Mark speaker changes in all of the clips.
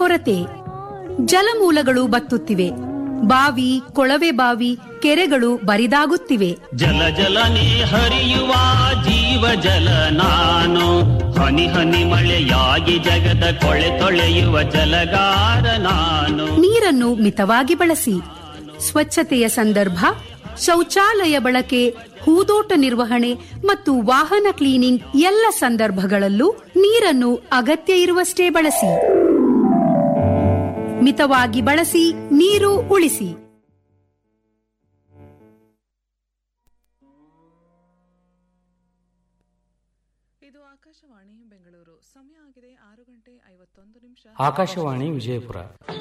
Speaker 1: ಕೊರತೆ ಜಲಮೂಲಗಳು ಬತ್ತುತ್ತಿವೆ ಬಾವಿ ಕೊಳವೆ ಬಾವಿ ಕೆರೆಗಳು ಬರಿದಾಗುತ್ತಿವೆ
Speaker 2: ಜಲ ಜಲನೆ ಹರಿಯುವ ಜೀವ ಜಲ ನಾನು ಹನಿ ಹನಿ ಮಳೆಯಾಗಿ ಜಗದ ಕೊಳೆ ತೊಳೆಯುವ ಜಲಗಾರ ನಾನು
Speaker 1: ನೀರನ್ನು ಮಿತವಾಗಿ ಬಳಸಿ ಸ್ವಚ್ಛತೆಯ ಸಂದರ್ಭ ಶೌಚಾಲಯ ಬಳಕೆ ಹೂದೋಟ ನಿರ್ವಹಣೆ ಮತ್ತು ವಾಹನ ಕ್ಲೀನಿಂಗ್ ಎಲ್ಲ ಸಂದರ್ಭಗಳಲ್ಲೂ ನೀರನ್ನು ಅಗತ್ಯ ಇರುವಷ್ಟೇ ಬಳಸಿ ಮಿತವಾಗಿ ಬಳಸಿ ನೀರು ಉಳಿಸಿ
Speaker 3: ಇದು ಆಕಾಶವಾಣಿ ಬೆಂಗಳೂರು ಸಮಯ ಆಗಿದೆ ಆರು ಗಂಟೆ ಐವತ್ತೊಂದು ನಿಮಿಷ
Speaker 4: ಆಕಾಶವಾಣಿ ವಿಜಯಪುರ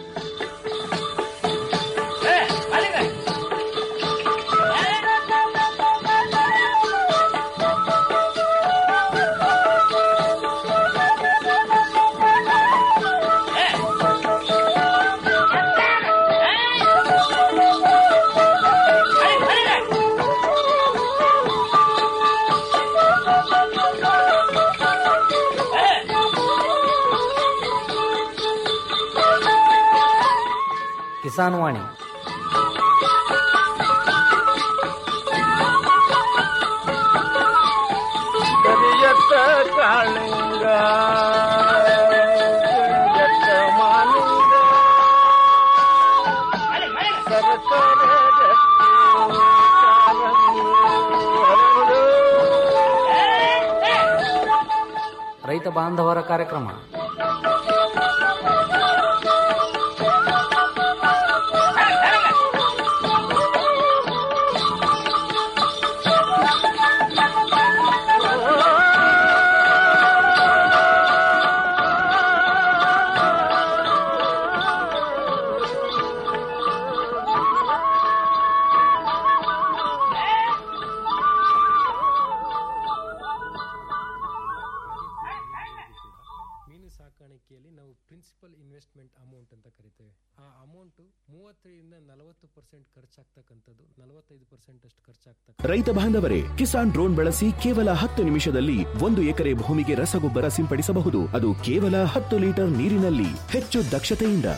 Speaker 4: ಕಿಸಾನ್ ವಾಣಿ
Speaker 5: ಕರಿಯತ್ತ ಕಾಳಿಂಗ ಕರಿಯತ್ತ ಮಾಲಿಂಗ ಸರಸರ ರತ್ನ ಕಾರಂಗಿ ಹರಡು.
Speaker 4: ರೈತ ಬಾಂಧವರ ಕಾರ್ಯಕ್ರಮ
Speaker 6: ಮೀನು ಸಾಕಾಣಿಕೆಯಲ್ಲಿ ನಾವು ಪ್ರಿನ್ಸಿಪಲ್ ಇನ್ವೆಸ್ಟ್ಮೆಂಟ್ ಅಮೌಂಟ್ ಅಂತ ಕರಿತೇವೆ ಆ ಅಮೌಂಟು ಮೂವತ್ತರಿಂದ ನಲವತ್ತು ಪರ್ಸೆಂಟ್ ಖರ್ಚಾಗ್ತಕ್ಕಂಥದ್ದು ನಲವತ್ತೈದು ಪರ್ಸೆಂಟ್ ಅಷ್ಟು ಖರ್ಚಾಗ್ತಕ್ಕ
Speaker 7: ರೈತ ಬಾಂಧವರೇ ಕಿಸಾನ್ ಡ್ರೋನ್ ಬಳಸಿ ಕೇವಲ ಹತ್ತು ನಿಮಿಷದಲ್ಲಿ ಒಂದು ಎಕರೆ ಭೂಮಿಗೆ ರಸಗೊಬ್ಬರ ಸಿಂಪಡಿಸಬಹುದು ಅದು ಕೇವಲ ಹತ್ತು ಲೀಟರ್ ನೀರಿನಲ್ಲಿ ಹೆಚ್ಚು ದಕ್ಷತೆಯಿಂದ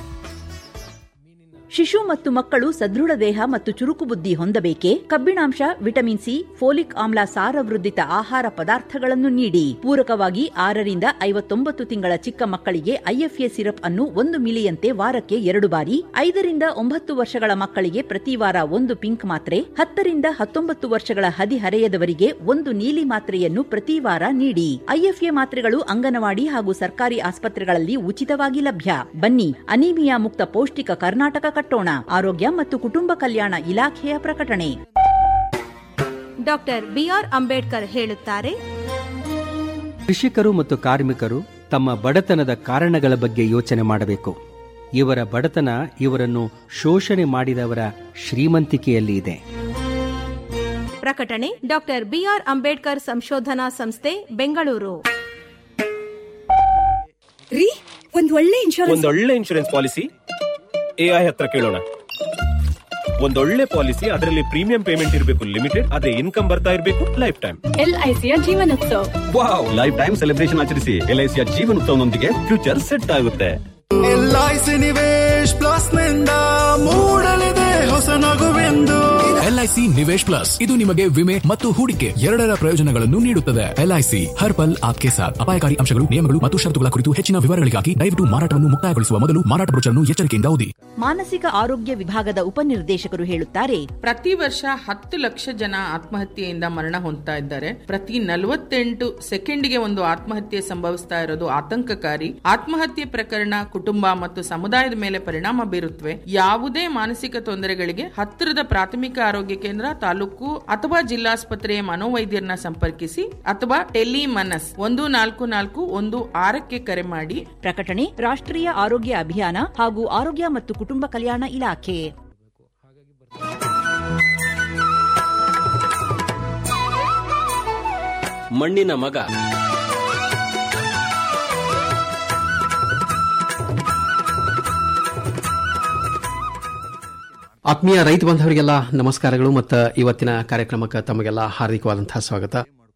Speaker 8: ಶಿಶು ಮತ್ತು ಮಕ್ಕಳು ಸದೃಢ ದೇಹ ಮತ್ತು ಚುರುಕು ಬುದ್ಧಿ ಹೊಂದಬೇಕೆ ಕಬ್ಬಿಣಾಂಶ ವಿಟಮಿನ್ ಸಿ ಫೋಲಿಕ್ ಆಮ್ಲ ಸಾರವೃದ್ಧಿತ ಆಹಾರ ಪದಾರ್ಥಗಳನ್ನು ನೀಡಿ ಪೂರಕವಾಗಿ ಆರರಿಂದ ಐವತ್ತೊಂಬತ್ತು ತಿಂಗಳ ಚಿಕ್ಕ ಮಕ್ಕಳಿಗೆ ಐಎಫ್ಎ ಸಿರಪ್ ಅನ್ನು ಒಂದು ಮಿಲಿಯಂತೆ ವಾರಕ್ಕೆ ಎರಡು ಬಾರಿ ಐದರಿಂದ ಒಂಬತ್ತು ವರ್ಷಗಳ ಮಕ್ಕಳಿಗೆ ಪ್ರತಿ ವಾರ ಒಂದು ಪಿಂಕ್ ಮಾತ್ರೆ ಹತ್ತರಿಂದ ಹತ್ತೊಂಬತ್ತು ವರ್ಷಗಳ ಹದಿಹರೆಯದವರಿಗೆ ಒಂದು ನೀಲಿ ಮಾತ್ರೆಯನ್ನು ಪ್ರತಿ ವಾರ ನೀಡಿ ಐಎಫ್ಎ ಮಾತ್ರೆಗಳು ಅಂಗನವಾಡಿ ಹಾಗೂ ಸರ್ಕಾರಿ ಆಸ್ಪತ್ರೆಗಳಲ್ಲಿ ಉಚಿತವಾಗಿ ಲಭ್ಯ ಬನ್ನಿ ಅನೀಮಿಯಾ ಮುಕ್ತ ಪೌಷ್ಟಿಕ ಕರ್ನಾಟಕ ಕಟ್ಟೋಣ ಆರೋಗ್ಯ ಮತ್ತು ಕುಟುಂಬ ಕಲ್ಯಾಣ ಇಲಾಖೆಯ ಪ್ರಕಟಣೆ
Speaker 9: ಡಾಕ್ಟರ್ ಬಿಆರ್ ಅಂಬೇಡ್ಕರ್ ಹೇಳುತ್ತಾರೆ
Speaker 10: ಕೃಷಿಕರು ಮತ್ತು ಕಾರ್ಮಿಕರು ತಮ್ಮ ಬಡತನದ ಕಾರಣಗಳ ಬಗ್ಗೆ ಯೋಚನೆ ಮಾಡಬೇಕು ಇವರ ಬಡತನ ಇವರನ್ನು ಶೋಷಣೆ ಮಾಡಿದವರ ಶ್ರೀಮಂತಿಕೆಯಲ್ಲಿ ಇದೆ
Speaker 9: ಪ್ರಕಟಣೆ ಡಾಕ್ಟರ್ ಬಿಆರ್ ಅಂಬೇಡ್ಕರ್ ಸಂಶೋಧನಾ ಸಂಸ್ಥೆ ಬೆಂಗಳೂರು
Speaker 11: ರೀ ಒಂದ್ ಒಳ್ಳೆ ಇನ್ಶೂರೆನ್ಸ್
Speaker 12: ಒಂದೊಳ್ಳೆ ಇನ್ಶೂರೆನ್ಸ್ ಪಾಲಿಸಿ ಎಐ ಹತ್ರ ಕೇಳೋಣ ಒಂದೊಳ್ಳೆ ಪಾಲಿಸಿ ಅದರಲ್ಲಿ ಪ್ರೀಮಿಯಂ ಪೇಮೆಂಟ್ ಇರಬೇಕು ಲಿಮಿಟೆಡ್ ಅದೇ ಇನ್ಕಮ್ ಬರ್ತಾ ಇರಬೇಕು ಲೈಫ್ ಟೈಮ್
Speaker 11: ಎಲ್ಐಸಿಯ ಜೀವನೋತ್ಸವ
Speaker 12: ವಾವ್ ಲೈಫ್ ಟೈಮ್ ಸೆಲೆಬ್ರೇಷನ್ ಆಚರಿಸಿ ಎಲ್ಐಸಿಯ ಜೀವನೋತ್ಸವನೊಂದಿಗೆ ಫ್ಯೂಚರ್ ಸೆಟ್ ಆಗುತ್ತೆ
Speaker 13: ಎಲ್ಐಸಿ ನಿವೇಶ್ ಪ್ಲಸ್ ನಿಂದ ಮೂಡಲಿದೆ ಹೊಸ ನಗುವೆಂದು
Speaker 14: ಎಲ್ಐಸಿ ನಿವೇಶ್ ಪ್ಲಸ್ ಇದು ನಿಮಗೆ ವಿಮೆ ಮತ್ತು ಹೂಡಿಕೆ ಎರಡರ ಪ್ರಯೋಜನಗಳನ್ನು ನೀಡುತ್ತದೆ ಎಲ್ಐಸಿ ಹರ್ ಪಲ್ ಆಪ್ಕೆ ಸಾಥ್ ಅಪಾಯಕಾರಿ ಅಂಶಗಳು ನಿಯಮಗಳು ಮತ್ತು ಷರತ್ತುಗಳ ಕುರಿತು ಹೆಚ್ಚಿನ ವಿವರಗಳಿಗಾಗಿ ದಯವಿಟ್ಟು ಮಾರಾಟವನ್ನು ಮುಕ್ತಾಯಗೊಳಿಸುವ ಮೊದಲು ಮಾರಾಟ ಬ್ರೋಚರ್ನ್ನು ಎಚ್ಚರಿಕೆಯಿಂದ ಓದಿ
Speaker 8: ಮಾನಸಿಕ ಆರೋಗ್ಯ ವಿಭಾಗದ ಉಪನಿರ್ದೇಶಕರು ಹೇಳುತ್ತಾರೆ
Speaker 15: ಪ್ರತಿ ವರ್ಷ ಹತ್ತು ಲಕ್ಷ ಜನ ಆತ್ಮಹತ್ಯೆಯಿಂದ ಮರಣ ಹೊಂದ್ತಾ ಇದ್ದಾರೆ ಪ್ರತಿ ನಲವತ್ತೆಂಟು ಸೆಕೆಂಡ್ಗೆ ಒಂದು ಆತ್ಮಹತ್ಯೆ ಸಂಭವಿಸ್ತಾ ಇರೋದು ಆತಂಕಕಾರಿ ಆತ್ಮಹತ್ಯೆ ಪ್ರಕರಣ ಕುಟುಂಬ ಮತ್ತು ಸಮುದಾಯದ ಮೇಲೆ ಪರಿಣಾಮ ಬೀರುತ್ತವೆ ಯಾವುದೇ ಮಾನಸಿಕ ತೊಂದರೆಗಳಿಗೆ ಹತ್ತಿರದ ಪ್ರಾಥಮಿಕ ಆರೋಗ್ಯ ಕೇಂದ್ರ ತಾಲೂಕು ಅಥವಾ ಜಿಲ್ಲಾಸ್ಪತ್ರೆಯ ಮನೋವೈದ್ಯರನ್ನ ಸಂಪರ್ಕಿಸಿ ಅಥವಾ ಟೆಲಿ ಮನಸ್ ಒಂದು ನಾಲ್ಕು ನಾಲ್ಕು ಒಂದು ಆರಕ್ಕೆ ಕರೆ ಮಾಡಿ
Speaker 8: ಪ್ರಕಟಣೆ ರಾಷ್ಟ್ರೀಯ ಆರೋಗ್ಯ ಅಭಿಯಾನ ಹಾಗೂ ಆರೋಗ್ಯ ಮತ್ತು ಕುಟುಂಬ ಕಲ್ಯಾಣ ಇಲಾಖೆ
Speaker 16: ಮಣ್ಣಿನ ಮಗ
Speaker 17: ಆತ್ಮೀಯ ರೈತ ಬಾಂಧವರಿಗೆಲ್ಲ ನಮಸ್ಕಾರಗಳು ಮತ್ತು ಇವತ್ತಿನ ಕಾರ್ಯಕ್ರಮಕ್ಕೆ ತಮಗೆಲ್ಲ ಹಾರ್ದಿಕವಾದಂತಹ ಸ್ವಾಗತ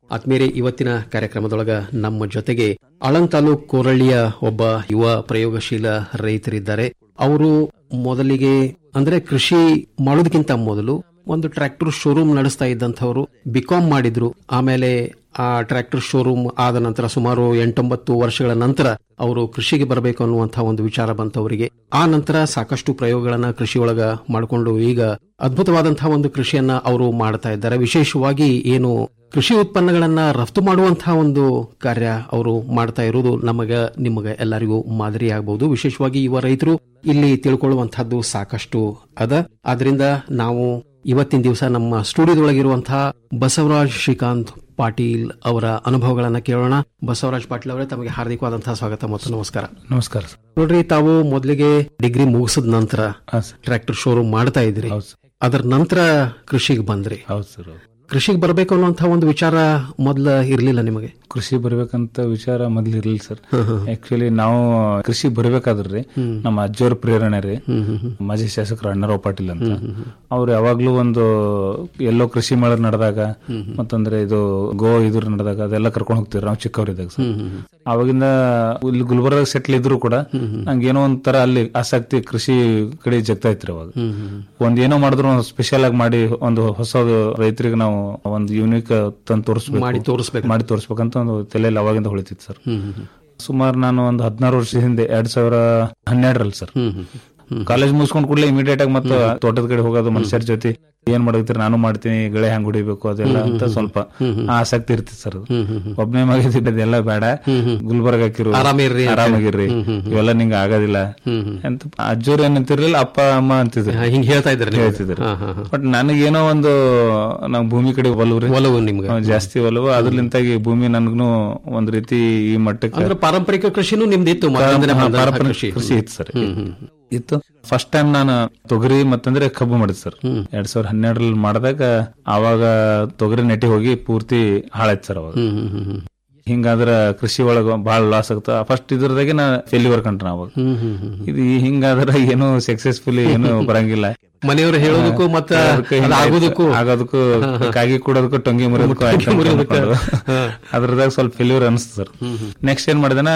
Speaker 16: ಆತ್ಮೀಯರೇ ಇವತ್ತಿನ ಕಾರ್ಯಕ್ರಮದೊಳಗ ನಮ್ಮ ಜೊತೆಗೆ ಆಳಂದ್ ತಾಲೂಕ್ ಕೋರಳ್ಳಿಯ ಒಬ್ಬ ಯುವ ಪ್ರಯೋಗಶೀಲ ರೈತರಿದ್ದಾರೆ ಅವರು ಮೊದಲಿಗೆ ಅಂದ್ರೆ ಕೃಷಿ ಮಾಡೋದಕ್ಕಿಂತ ಮೊದಲು ಒಂದು ಟ್ರ್ಯಾಕ್ಟರ್ ಶೋರೂಮ್ ನಡೆಸ್ತಾ ಇದ್ದಂಥವ್ರು ಬಿಕಾಂ ಮಾಡಿದ್ರು ಆಮೇಲೆ ಆ ಟ್ರ್ಯಾಕ್ಟರ್ ಶೋರೂಮ್ ಆದ ನಂತರ ಸುಮಾರು ಎಂಟೊಂಬತ್ತು ವರ್ಷಗಳ ನಂತರ ಅವರು ಕೃಷಿಗೆ ಬರಬೇಕು ಅನ್ನುವಂತಹ ಒಂದು ವಿಚಾರ ಬಂತವರಿಗೆ ಆ ನಂತರ ಸಾಕಷ್ಟು ಪ್ರಯೋಗಗಳನ್ನ ಕೃಷಿ ಒಳಗ ಮಾಡಿಕೊಂಡು ಈಗ ಅದ್ಭುತವಾದಂತಹ ಒಂದು ಕೃಷಿಯನ್ನ ಅವರು ಮಾಡ್ತಾ ಇದ್ದಾರೆ ವಿಶೇಷವಾಗಿ ಏನು ಕೃಷಿ ಉತ್ಪನ್ನಗಳನ್ನ ರಫ್ತು ಮಾಡುವಂತಹ ಒಂದು ಕಾರ್ಯ ಅವರು ಮಾಡ್ತಾ ಇರುವುದು ನಮಗ ನಿಮಗ ಎಲ್ಲರಿಗೂ ಮಾದರಿ ಆಗಬಹುದು ವಿಶೇಷವಾಗಿ ಯುವ ರೈತರು ಇಲ್ಲಿ ತಿಳ್ಕೊಳ್ಳುವಂತಹದ್ದು ಸಾಕಷ್ಟು ಅದ ಆದ್ರಿಂದ ನಾವು ಇವತ್ತಿನ ದಿವಸ ನಮ್ಮ ಸ್ಟುಡಿಯೋದೊಳಗಿರುವಂತಹ ಬಸವರಾಜ್ ಶ್ರೀಕಾಂತ್ ಪಾಟೀಲ್ ಅವರ ಅನುಭವಗಳನ್ನ ಕೇಳೋಣ ಬಸವರಾಜ್ ಪಾಟೀಲ್ ಅವರೇ ತಮಗೆ ಹಾರ್ದಿಕವಾದಂತಹ ಸ್ವಾಗತ ಮತ್ತು ನಮಸ್ಕಾರ
Speaker 17: ನಮಸ್ಕಾರ
Speaker 16: ನೋಡ್ರಿ ತಾವು ಮೊದಲಿಗೆ ಡಿಗ್ರಿ ಮುಗಿಸಿದ ನಂತರ ಟ್ರ್ಯಾಕ್ಟರ್ ಶೋರೂಮ್ ಮಾಡ್ತಾ ಇದ್ರಿ ಅದರ ನಂತರ ಕೃಷಿಗೆ ಬಂದ್ರಿ
Speaker 17: ಹೌದು ಸರ್
Speaker 16: ಕೃಷಿಗೆ ಬರಬೇಕು ಅನ್ನುವಂತಹ ಒಂದು ವಿಚಾರ ಮೊದಲ ಇರ್ಲಿಲ್ಲ ನಿಮಗೆ
Speaker 17: ಕೃಷಿ ಬರ್ಬೇಕಂತ ವಿಚಾರ ಮೊದ್ಲು ಇರ್ಲಿಲ್ಲ ಸರ್ ಆಕ್ಚುಲಿ ನಾವು ಕೃಷಿ ಬರ್ಬೇಕಾದ್ರಿ ನಮ್ಮ ಅಜ್ಜಿಯವ್ರ ಪ್ರೇರಣೆ ರೀ ಮಾಜಿ ಶಾಸಕರು ಅಣ್ಣರಾವ್ ಪಾಟೀಲ್ ಅಂತ ಅವ್ರು ಯಾವಾಗ್ಲೂ ಒಂದು ಎಲ್ಲೋ ಕೃಷಿ ಮೇಳ ನಡೆದಾಗ ಮತ್ತಂದ್ರೆ ಇದು ಗೋ ಇದ್ರ ನಡೆದಾಗ ಅದೆಲ್ಲ ಕರ್ಕೊಂಡು ಹೋಗ್ತಿದ್ರು ನಾವು ಚಿಕ್ಕವರಿದ್ದಾಗ ಸರ್ ಅವಾಗಿಂದ ಇಲ್ಲಿ ಗುಲ್ಬರ್ಗ ಸೆಟ್ಲ್ ಇದ್ರು ಕೂಡ ನಂಗೆ ಏನೋ ಒಂಥರ ಅಲ್ಲಿ ಆಸಕ್ತಿ ಕೃಷಿ ಕಡೆ ಜಗ್ತಾ ಇತ್ರಿ ಅವಾಗ ಒಂದ್ ಏನೋ ಮಾಡಿದ್ರು ಸ್ಪೆಷಲ್ ಆಗಿ ಮಾಡಿ ಒಂದು ಹೊಸ ರೈತರಿಗೆ ನಾವು ಒಂದು ಯೂನಿಕ್ ತಂದು ತೋರಿಸ್ಬೇಕು
Speaker 16: ಮಾಡಿ ತೋರಿಸ್ಬೇಕು.
Speaker 17: ಮಾಡಿ ತೋರಿಸ್ಬೇಕಂತ ಒಂದು ತಲೆಯಲ್ಲಿ ಅವಾಗಿಂದ ಹೊಳಿತಿತ್ತು ಸರ್ ಸುಮಾರು ನಾನು ಒಂದು ಹದಿನಾರು ವರ್ಷ ಹಿಂದೆ ಎರಡ್ ಸಾವಿರ ಹನ್ನೆರಡರಲ್ಲಿ ಸರ್ ಕಾಲೇಜ್ ಮುಗಿಸ್ಕೊಂಡ್ ಕೂಡಲೇ ಇಮಿಡಿಯೇಟ್ ಆಗಿ ಮತ್ತೆ ತೋಟದ ಕಡೆ ಹೋಗೋದು ಮನುಷ್ಯರ ಜೊತೆ ಏನ್ ಮಾಡತ್ತೀರಿ ನಾನು ಮಾಡ್ತೀನಿ ಗೆಳೆ ಹೆಂಗ್ ಹೊಡಿಬೇಕು ಅದೆಲ್ಲ ಅಂತ ಸ್ವಲ್ಪ ಆಸಕ್ತಿ ಇರ್ತಿತ್ತು ಸರ್ ಒಬ್ಬನೇ ಮಗಿದ್ದೆಲ್ಲ ಬೇಡ ಗುಲ್ಬರ್ಗ ಹಾಕಿರು
Speaker 16: ಆರಾಮಿರ್ರಿ ಅಂತ.
Speaker 17: ಆರಾಮಾಗಿರ್ರಿ ಇವೆಲ್ಲ ನಿಂಗೆ ಆಗೋದಿಲ್ಲ ಅಂತ ಅಜ್ಜೋರ್ ಏನಂತಿರ್ಲಿಲ್ಲ ಅಪ್ಪ ಅಮ್ಮ ಅಂತಿದ್ರು
Speaker 16: ಹಿಂಗ್ ಹೇಳ್ತಾ ಇದ್ರು ನೀವು.
Speaker 17: ಹೇಳ್ತಿದ್ರು
Speaker 16: ಹಾ, ಹಾ, ಹಾ.
Speaker 17: ಬಟ್ ನನಗೇನೋ ಒಂದು ನಾವು ಭೂಮಿ ಕಡೆ ಒಲವು ರೀ
Speaker 16: ಒಲವು ನಿಮ್ಗೆ
Speaker 17: ಹಾ, ಜಾಸ್ತಿ ಒಲವು ಅದ್ರಲಿಂತಾಗಿ ಭೂಮಿ ನನ್ಗೂ ಒಂದ್ ರೀತಿ ಈ ಮಟ್ಟಕ್ಕೆ
Speaker 16: ಅಂದ್ರೆ ಪಾರಂಪರಿಕ ಕೃಷಿನೂ ನಿಮ್ದಿತ್ತು ಮೊದಲಿಂದನೇ
Speaker 17: ಹಾ,
Speaker 16: ಬಂದಂತಹ
Speaker 17: ಪಾರಂಪರಿಕ
Speaker 16: ಕೃಷಿ.
Speaker 17: ಕೃಷಿ ಇತ್ತು ಸರ್ ಇತ್ತು ಫಸ್ಟ್ ಟೈಮ್ ನಾನು ತೊಗರಿ ಮತ್ತಂದ್ರೆ ಕಬ್ಬು ಮಾಡಿದ್ ಸರ್ ಎರಡ್ ಸಾವಿರದ ಹನ್ನೆರಡರಲ್ಲಿ ಮಾಡಿದಾಗ ಅವಾಗ ತೊಗರಿ ನೆಟ್ಟಿ ಹೋಗಿ ಪೂರ್ತಿ ಹಾಳಾಯ್ತು ಸರ್ ಅವಾಗ ಹಿಂಗಾದ್ರ ಕೃಷಿ ಒಳಗ ಬಹಳ ಲಾಸ್ ಆಗ್ತ ಫಸ್ಟ್ ಇದ್ರದಾಗೆ ನಾ ಫೇಲ್ಯೂರ್ ಕಂಡ್ರ ಅವಾಗ ಇದು ಈ ಹಿಂಗಾದ್ರ ಏನು ಸಕ್ಸಸ್ಫುಲಿ ಏನು ಬರಂಗಿಲ್ಲ
Speaker 16: ಮನೆಯವರು ಹೇಳೋದಕ್ಕೂ ಮತ್ತೆ
Speaker 17: ಅದಕ್ಕೆ
Speaker 16: ಅದು
Speaker 17: ಹಿಂಗಾಯ್ತು.
Speaker 16: ಆಗೋದಕ್ಕೂ
Speaker 17: ಆಗೋದಕ್ಕೂ ಕಾಗಿ ಕೂಡೋದಕ್ಕೂ ಟೊಂಗಿ ಮುರಿಯೋದಕ್ಕೂ ಆಯ್ತು ಅಂತ
Speaker 16: ಮುರಿಯೋದಕ್ಕೆ.
Speaker 17: ಅನ್ಕೊಂಡು. ಅದ್ರದಾಗ ಸ್ವಲ್ಪ ಫೇಲ್ಯೂರ್ ಅನಿಸ್ತು ಸರ್ ನೆಕ್ಸ್ಟ್ ಏನ್ ಮಾಡಿದನ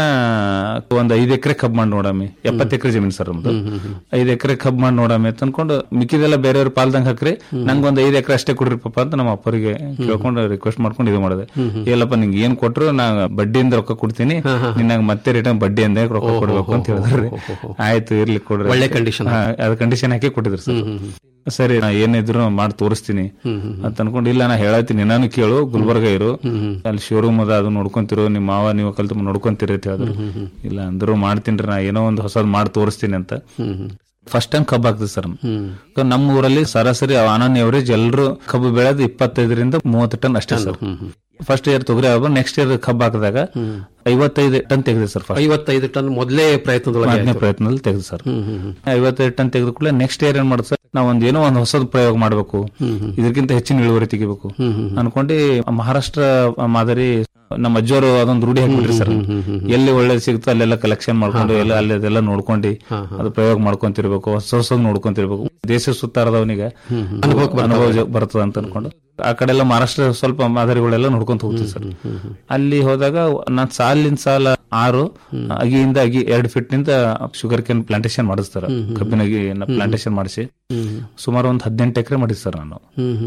Speaker 17: ಒಂದ್ ಐದ್ ಎಕರೆ ಕಬ್ ಮಾಡಿ ನೋಡಮ್ಮಿ ಎಪ್ಪತ್ತು ಎಕರೆ ಜಮೀನ್ ಸರ್ ನಮ್ದು ಐದ್ ಎಕರೆ ಕಬ್ ಮಾಡಿ ನೋಡಮ್ಮಿ ಅಂತ ಅನ್ಕೊಂಡು ಮಿಕ್ಕಿದೆಲ್ಲ ಬೇರೆಯವ್ರ ಪಾಲ್ದಂಗ್ ಹಾಕ್ರಿ ನಂಗೆ ಒಂದ್ ಐದ್ ಎಕರೆ ಅಷ್ಟೇ ಕೊಡ್ರಿ ಪಾಪ ಅಂತ ನಮ್ಮ ಅಪ್ಪರಿಗೆ ಕೇಳ್ಕೊಂಡು ರಿಕ್ವೆಸ್ಟ್ ಮಾಡ್ಕೊಂಡು ಇದು ಮಾಡಿದೆ ಇಲ್ಲಪ್ಪ ನಿಂಗೆ ಏನ್ ಕೊಟ್ರು ನಾ ಬಡ್ಡಿಯಿಂದ ರೊಕ್ಕ ಕೊಡ್ತೀನಿ ನಿನ್ನಾಗ ಮತ್ತೆ ರಿಟರ್ನ್ ಬಡ್ಡಿ ಅಂದ ರೊಕ್ಕ ಕೊಡ್ಬೇಕು ಅಂತ ಹೇಳಿದ್ರಿ ಆಯ್ತು ಇರ್ಲಿ ಕೊಡ್ರಿ
Speaker 16: ಒಳ್ಳೆ condition.
Speaker 17: ಹಾ, ಅದು ಕಂಡೀಷನ್ ಹಾಕಿ ಕೊಟ್ಟಿದ್ರು ಸರ್ ಸರಿ ನಾ ಏನಿದ್ರು ಮಾಡಿ ತೋರಿಸ್ತೀನಿ ಅಂತ ಅನ್ಕೊಂಡು ಇಲ್ಲ ನಾ ಹೇಳತ್ತೀನಿ ನಾನು ಕೇಳು ಗುಲ್ಬರ್ಗ ಇರು ಅಲ್ಲಿ ಶೋರೂಮ್ ಅದ ಅದು ನೋಡ್ಕೊಂತಿರು ನಿಮ್ಮ ಮಾವ ನೀವು ಕಲ್ತು ನೋಡ್ಕೊಂತೀರಿ ಅಂತ ಹೇಳಿದ್ರು ಇಲ್ಲ ಅಂದ್ರು ಮಾಡ್ತೀನಿ ನಾ ಏನೋ ಒಂದು ಹೊಸದ್ ಮಾಡಿ ತೋರಿಸ್ತೀನಿ ಅಂತ ಫಸ್ಟ್ ಟೈಮ್ ಕಬ್ಬು ಆಗ್ತದೆ ಸರ್ ನಮ್ಮ ಊರಲ್ಲಿ ಸರಾಸರಿ ಆನ್ ಎವರೇಜ್ ಎಲ್ಲರೂ ಕಬ್ಬು ಬೆಳೆದು ಇಪ್ಪತ್ತೈದರಿಂದ ಮೂವತ್ತು ಟನ್ ಅಷ್ಟೇ ಸರ್ ಫಸ್ಟ್ ಇಯರ್ ತೊಗರಿ ಆಗ ನೆಕ್ಸ್ಟ್ ಇಯರ್ ಕಬ್ಬು ಹಾಕಿದಾಗ ಐವತ್ತೈದು ಟನ್ ತೆಗೆದೆ ಸರ್ ಫಸ್ಟ್
Speaker 16: ಐವತ್ತೈದು ಟನ್ ಮೊದಲೇ ಪ್ರಯತ್ನದೊಳಗೆ
Speaker 17: ಮೊದಲನೇ
Speaker 16: ಆಯ್ತು.
Speaker 17: ಪ್ರಯತ್ನದಲ್ಲಿ ತೆಗೆದು ಸರ್ ಐವತ್ತೈದು ಟನ್ ತೆಗೆದ ಕೂಡಲೇ ನೆಕ್ಸ್ಟ್ ಇಯರ್ ಏನ್ ಮಾಡುತ್ತೆ ಸರ್ ನಾವು ಒಂದ್ ಏನೋ ಒಂದು ಹೊಸದ್ ಪ್ರಯೋಗ ಮಾಡಬೇಕು ಇದಕ್ಕಿಂತ ಹೆಚ್ಚಿನ ಇಳುವರಿ ತೆಗಿಬೇಕು ಅನ್ಕೊಂಡು ಮಹಾರಾಷ್ಟ್ರ ಮಾದರಿ ನಮ್ಮ ಅಜ್ಜೋರು ಅದೊಂದು ರೂಢಿ ಹಾಕ್ಬಿಟ್ರಿ ಸರ್ ಎಲ್ಲಿ ಒಳ್ಳೇದು ಸಿಗುತ್ತೋ ಅಲ್ಲೆಲ್ಲ ಕಲೆಕ್ಷನ್ ಮಾಡ್ಕೊಂಡು ಎಲ್ಲ ಅಲ್ಲಿ ಅದೆಲ್ಲ ನೋಡ್ಕೊಂಡು ಅದು ಪ್ರಯೋಗ ಮಾಡ್ಕೊಂತಿರ್ಬೇಕು ಹೊಸ ಹೊಸ ನೋಡ್ಕೊಂತಿರ್ಬೇಕು ದೇಶ ಸುತ್ತಾರದವನಿಗೆ ಅನುಭವ ಜ- ಬರ್ತದ ಅಂತ ಅನ್ಕೊಂಡು ಆ ಕಡೆ ಎಲ್ಲ ಮಹಾರಾಷ್ಟ್ರ ಸ್ವಲ್ಪ ಮಾದರಿಗಳೆಲ್ಲ ನೋಡ್ಕೊಂತ ಹೋಗ್ತೀವಿ ಸರ್ ಅಲ್ಲಿ ಹೋದಾಗ ನಾನ್ ಸಾಲಿನ ಸಾಲ ಆರು ಅಗಿಯಿಂದ ಅಗಿ ಎರಡು ಫೀಟ್ ನಿಂದ ಶುಗರ್ ಕೇನ್ ಪ್ಲಾಂಟೇಶನ್ ಮಾಡಿಸ್ತಾರ ಕಬ್ಬಿನ ಪ್ಲಾಂಟೇಶನ್ ಮಾಡಿಸಿ ಸುಮಾರು ಒಂದ್ ಹದಿನೆಂಟು ಎಕರೆ ಮಾಡಿದ್ ಸರ್ ನಾನು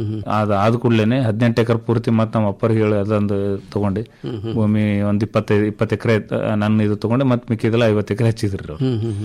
Speaker 17: ಅದ ಆದ ಕೂಡ್ಲೇನೆ ಹದಿನೆಂಟು ಎಕರೆ ಪೂರ್ತಿ ಮತ್ತ ನಮ್ಮ ಅಪ್ಪರಿಗೆ ಹೇಳಿ ಅದೊಂದು ತಗೊಂಡು ಭೂಮಿ ಒಂದ್ ಇಪ್ಪತ್ತೈದು ಇಪ್ಪತ್ತು ಎಕರೆ ನನ್ನ ಇದು ತಗೊಂಡೆ ಮತ್ ಮಿಕ್ಕಿದೆಲ್ಲ ಐವತ್ತು ಎಕರೆ ಹಚ್ಚಿದ್ರಿ ಅವ್ರು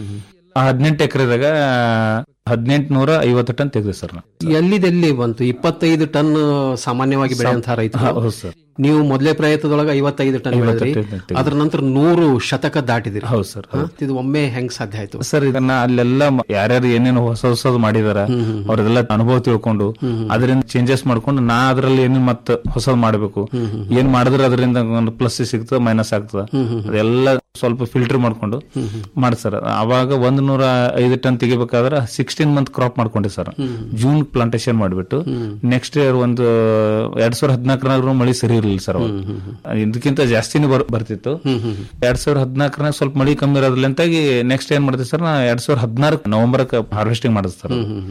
Speaker 17: ಆ ಹದಿನೆಂಟು ಎಕರೆದಾಗ ಹದಿನೆಂಟು ನೂರ ಐವತ್ತು ಟನ್ ತೆಗೆದೆ ಸರ್ ನಾನು
Speaker 16: ಎಲ್ಲಿದೆಲ್ಲಿ ಬಂತು ಇಪ್ಪತ್ತೈದು ಟನ್ ಸಾಮಾನ್ಯವಾಗಿ ಬೆಳೆಯುವಂತಹ ರೈತರು
Speaker 17: ಹೌದು ಸರ್
Speaker 16: ನೀವು ಮೊದಲೇ ಪ್ರಯತ್ನದೊಳಗೆ ಐವತ್ತೈದು ಟನ್ ಬೆಳೆದ್ರಿ
Speaker 17: ಐವತ್ತೈದು ಟನ್ ತೆಗೆದ್ರಿ.
Speaker 16: ಅದರ ನಂತರ ನೂರು ಶತಕ ದಾಟಿದಿರಿ
Speaker 17: ಹೌದು ಸರ್
Speaker 16: ಹಾ? ಇದು ಒಮ್ಮೆ ಹೆಂಗ್ ಸಾಧ್ಯ ಆಯ್ತು
Speaker 17: ಸರ್ ಇದನ್ನ ಅಲ್ಲೆಲ್ಲ ಮ- ಯಾರ್ಯಾರು ಏನೇನು ಹೊಸ ಹೊಸದು ಮಾಡಿದಾರ ಅವ್ರದೆಲ್ಲ ಅನುಭವ ತಿಳ್ಕೊಂಡು ಅದರಿಂದ ಚೇಂಜಸ್ ಮಾಡ್ಕೊಂಡು ನಾ ಅದ್ರಲ್ಲಿ ಏನೇನ್ ಮತ್ತ ಹೊಸದ್ ಮಾಡ್ಬೇಕು ಏನ್ ಮಾಡಿದ್ರೆ ಅದರಿಂದ ಒಂದು ಪ್ಲಸ್ ಸಿಗ್ತದ ಮೈನಸ್ ಆಗ್ತದ ಅದೆಲ್ಲ ಸ್ವಲ್ಪ ಫಿಲ್ಟರ್ ಮಾಡ್ಕೊಂಡು ಮಾಡಿ ಸರ್ ಅವಾಗ ಒಂದ್ ನೂರ ಐದು ಟನ್ ತೆಗಿಬೇಕಾದ್ರೆ ಸಿಕ್ಸ್ಟೀನ್ ಮಂತ್ ಕ್ರಾಪ್ ಮಾಡ್ಕೊಂಡೆ ಸರ್ ಜೂನ್ ಪ್ಲಾಂಟೇಶನ್ ಮಾಡ್ಬಿಟ್ಟು ನೆಕ್ಸ್ಟ್ ಇಯರ್ ಒಂದು ಎರಡ್ ಸಾವಿರದ ಹದಿನಾಲ್ಕರಾಗ ಮಳಿ ಸರಿ ಇರಲಿಲ್ಲ ಸರ್ ಅವಾಗ ಇದಕ್ಕಿಂತ ಜಾಸ್ತಿನೇ ಬರ್- ಬರ್ತಿತ್ತು ಎರಡ್ ಸಾವಿರದ ಹದಿನಾಲ್ಕರಾಗ ಸ್ವಲ್ಪ ಮಳಿ ಕಮ್ಮಿ ಇರೋದ್ರಿಂದಾಗಿ ನೆಕ್ಸ್ಟ್ ಏನ್ ಮಾಡ್ತೀವಿ ಸರ್ ನಾ ಎರಡ್ ಸಾವಿರದ ಹದಿನಾರು ನವೆಂಬರ್ ಹಾರ್ವೆಸ್ಟಿಂಗ್ ಮಾಡಿದ್ ಸರ್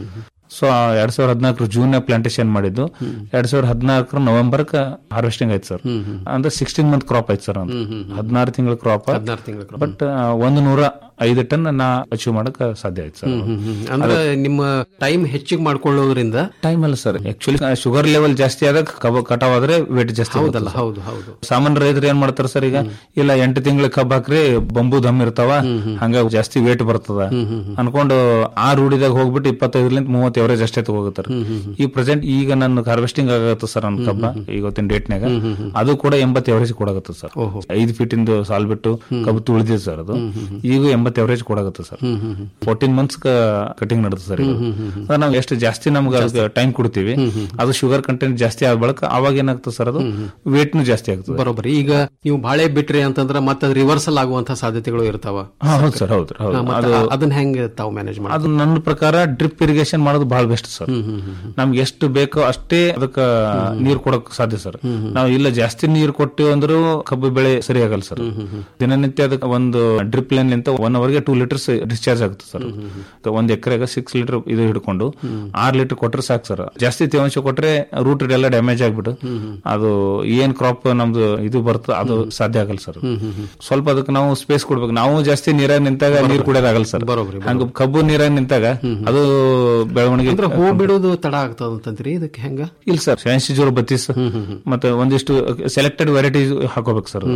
Speaker 17: ಸೊ ಎರಡ್ ಸಾವಿರದ ಹದಿನಾಲ್ಕರ ಜೂನ್ ಪ್ಲಾಂಟೇಶನ್ ಮಾಡಿದ್ದು ಎರಡ್ ಸಾವಿರದ ಹದಿನಾಲ್ಕರ ನವೆಂಬರ್ ಹಾರ್ವೆಸ್ಟಿಂಗ್ ಆಯ್ತು ಸರ್ ಅಂದ್ರೆ ಸಿಕ್ಸ್ಟೀನ್ ಮಂತ್ ಕ್ರಾಪ್ ಆಯ್ತು ಸರ್ ಹದಿನಾರು ತಿಂಗಳ ಕ್ರಾಪ್
Speaker 16: ಹದಿನಾರು ತಿಂಗಳ crop.
Speaker 17: ಬಟ್ ಒಂದು ನೂರ ಐದು ಟನ್ ನಾ ಅಚೀವ್ ಮಾಡಕ್ ಸಾಧ್ಯ ಆಯ್ತು ಸರ್
Speaker 16: ಅಂದ್ರೆ ನಿಮ್ಮ ಟೈಮ್ ಹೆಚ್ಚಿಗೆ ಮಾಡ್ಕೊಳ್ಳೋದ್ರಿಂದ
Speaker 17: ಟೈಮ್ ಅಲ್ಲ ಸರ್ ಆಕ್ಚುಲಿ ಶುಗರ್ ಲೆವೆಲ್ ಜಾಸ್ತಿ ಆದಾಗ ಕಬ್ಬು ಕಟಾವ್ ಆದ್ರೆ ವೇಟ್ ಜಾಸ್ತಿ ಆಗುತ್ತೆ
Speaker 16: ಹೌದಲ್ಲ
Speaker 17: sir.
Speaker 16: ಹೌದು ಹೌದು
Speaker 17: ಸಾಮಾನ್ಯ ರೈತರು ಏನ್ ಮಾಡ್ತಾರ ಸರ್ ಈಗ ಇಲ್ಲ ಎಂಟು ತಿಂಗಳ ಕಬ್ಬು ಹಾಕ್ರಿ ಬಂಬು ದಮ್ ಇರ್ತಾವ ಹಂಗ ಜಾಸ್ತಿ ವೇಟ್ ಬರ್ತದ ಅನ್ಕೊಂಡು ಆ ರೂಢಿದಾಗ ಹೋಗ್ಬಿಟ್ಟು ಇಪ್ಪತ್ತೈದರಿಂದ ಮೂವತ್ತು ಎವರೇಜ್ ಅಷ್ಟೇ ತಗೋತಾರ ಈ ಪ್ರೆಸೆಂಟ್ ಈಗ ನನ್ನ ಹಾರ್ವೆಸ್ಟಿಂಗ್ ಆಗತ್ತೆ ಸರ್ ನನ್ನ ಕಬ್ಬ ಇವತ್ತಿನ ಡೇಟ್ನಾಗ ಅದು ಕೂಡ ಎಂಬತ್ತು ಎವರೇಜ್ ಕೊಡಾಗತ್ತೆ ಸರ್ ಐದು ಫೀಟ್ ಇಂದು ಸಾಲ್ ಬಿಟ್ಟು ಕಬ್ಬು ತುಳಿದಿದೆ ಸರ್ ಅದು ಈಗ ಎಂಬತ್ತು ಎವರೇಜ್ ಕೊಡಾಗತ್ತೆ ಸರ್ ಫೋರ್ಟೀನ್ ಮಂತ್ಸ್ ಕಟಿಂಗ್ ನಡೆದ ಸರ್ ಇದು ಅದ್ ನಾವು ಎಷ್ಟು ಜಾಸ್ತಿ ನಮ್ಗೆ ಅದಕ್ಕೆ ಟೈಮ್ ಕೊಡ್ತೀವಿ ಅದು ಶುಗರ್ ಕಂಟೆಂಟ್ ಜಾಸ್ತಿ ಆದ ಬಳಿಕ ಅವಾಗ ಏನಾಗ್ತದೆ ಸರ್ ಅದು ವೇಟ್ನು ಜಾಸ್ತಿ ಆಗ್ತದೆ
Speaker 16: ಬರೋಬ್ಬರಿ ಈಗ ನೀವು ಬಾಳೆ ಬಿಟ್ರಿ ಅಂತಂದ್ರೆ ಮತ್ತೆ ರಿವರ್ಸಲ್ ಆಗುವಂತ ಸಾಧ್ಯತೆಗಳು ಇರ್ತಾವ
Speaker 17: ಹಾ, ಹೌದು ಸರ್ ಹೌದು ಹೌದು
Speaker 16: ಹಾ, ಮತ್ತೆ
Speaker 17: ಅದು-
Speaker 16: ಅದನ್ನ ಹೆಂಗ್ ತಾವು ಮ್ಯಾನೇಜ್ ಮಾಡಿ
Speaker 17: ಅದು ನನ್ನ ಪ್ರಕಾರ ಡ್ರಿಪ್ ಇರಿಗೇಷನ್ ಮಾಡೋದು ಬಹಳ ಬೆಸ್ಟ್ ಸರ್ ನಮ್ಗೆ ಎಷ್ಟು ಬೇಕೋ ಅಷ್ಟೇ ಅದಕ್ಕ ನೀರ್ ಕೊಡಕ್ ಸಾಧ್ಯ ಸರ್ ನಾವು ಇಲ್ಲ ಜಾಸ್ತಿ ನೀರ್ ಕೊಟ್ಟಿವಿ ಅಂದ್ರೂ ಕಬ್ಬು ಬೆಳೆ ಸರಿ ಆಗಲ್ಲ ಸರ್ ದಿನನಿತ್ಯ ಅದಕ್ಕೆ ಒಂದು ಡ್ರಿಪ್ ಲೈನ್ ನಿಂತ ಒನ್ ಅವರ್ಗೆ ಟೂ ಲೀಟರ್ಸ್ ಡಿಸ್ಚಾರ್ಜ್ ಆಗುತ್ತೆ ಸರ್ ಒಂದ್ ಎಕರೆಗೆ ಸಿಕ್ಸ್ ಲೀಟರ್ ಇದು ಹಿಡ್ಕೊಂಡು ಆರ್ ಲೀಟರ್ ಕೊಟ್ರೆ ಸಾಕು ಸರ್ ಜಾಸ್ತಿ ತೇವಾಂಶ ಕೊಟ್ರೆ ರೂಟ್ ಎಲ್ಲ ಡ್ಯಾಮೇಜ್ ಆಗ್ಬಿಟ್ಟು ಅದು ಏನ್ ಕ್ರಾಪ್ ನಮ್ದು ಇದು ಬರ್ತದೆ ಅದು ಸಾಧ್ಯ ಆಗಲ್ಲ ಸರ್ ಸ್ವಲ್ಪ ಅದಕ್ಕೆ ನಾವು ಸ್ಪೇಸ್ ಕೊಡ್ಬೇಕು ನಾವು ಜಾಸ್ತಿ ನೀರಾಗ ನಿಂತಾಗ ನೀರ್ ಕುಡಿಯೋದಾಗಲ್ಲ ಸರ್ ಹಂಗ ಕಬ್ಬು ನೀರಾಗ ನಿಂತಾಗ ಅದು ಬೆಳವಣಿಗೆ
Speaker 16: ಅಂದ್ರೆ ಹೂ ಬಿಡೋದು ತಡ ಆಗ್ತದ ಅಂತಂದ್ರಿ ಇದಕ್ಕೆ ಹೆಂಗ
Speaker 17: ಇಲ್ಲ ಸರ್ ಫ್ಯಾನ್ಸಿ ಜೋರ್ ಬತ್ತೀಸ್ ಮತ್ತೆ ಒಂದಿಷ್ಟು ಸೆಲೆಕ್ಟೆಡ್ ವೆರೈಟೀಸ್ ಹಾಕೋಬೇಕು ಸರ್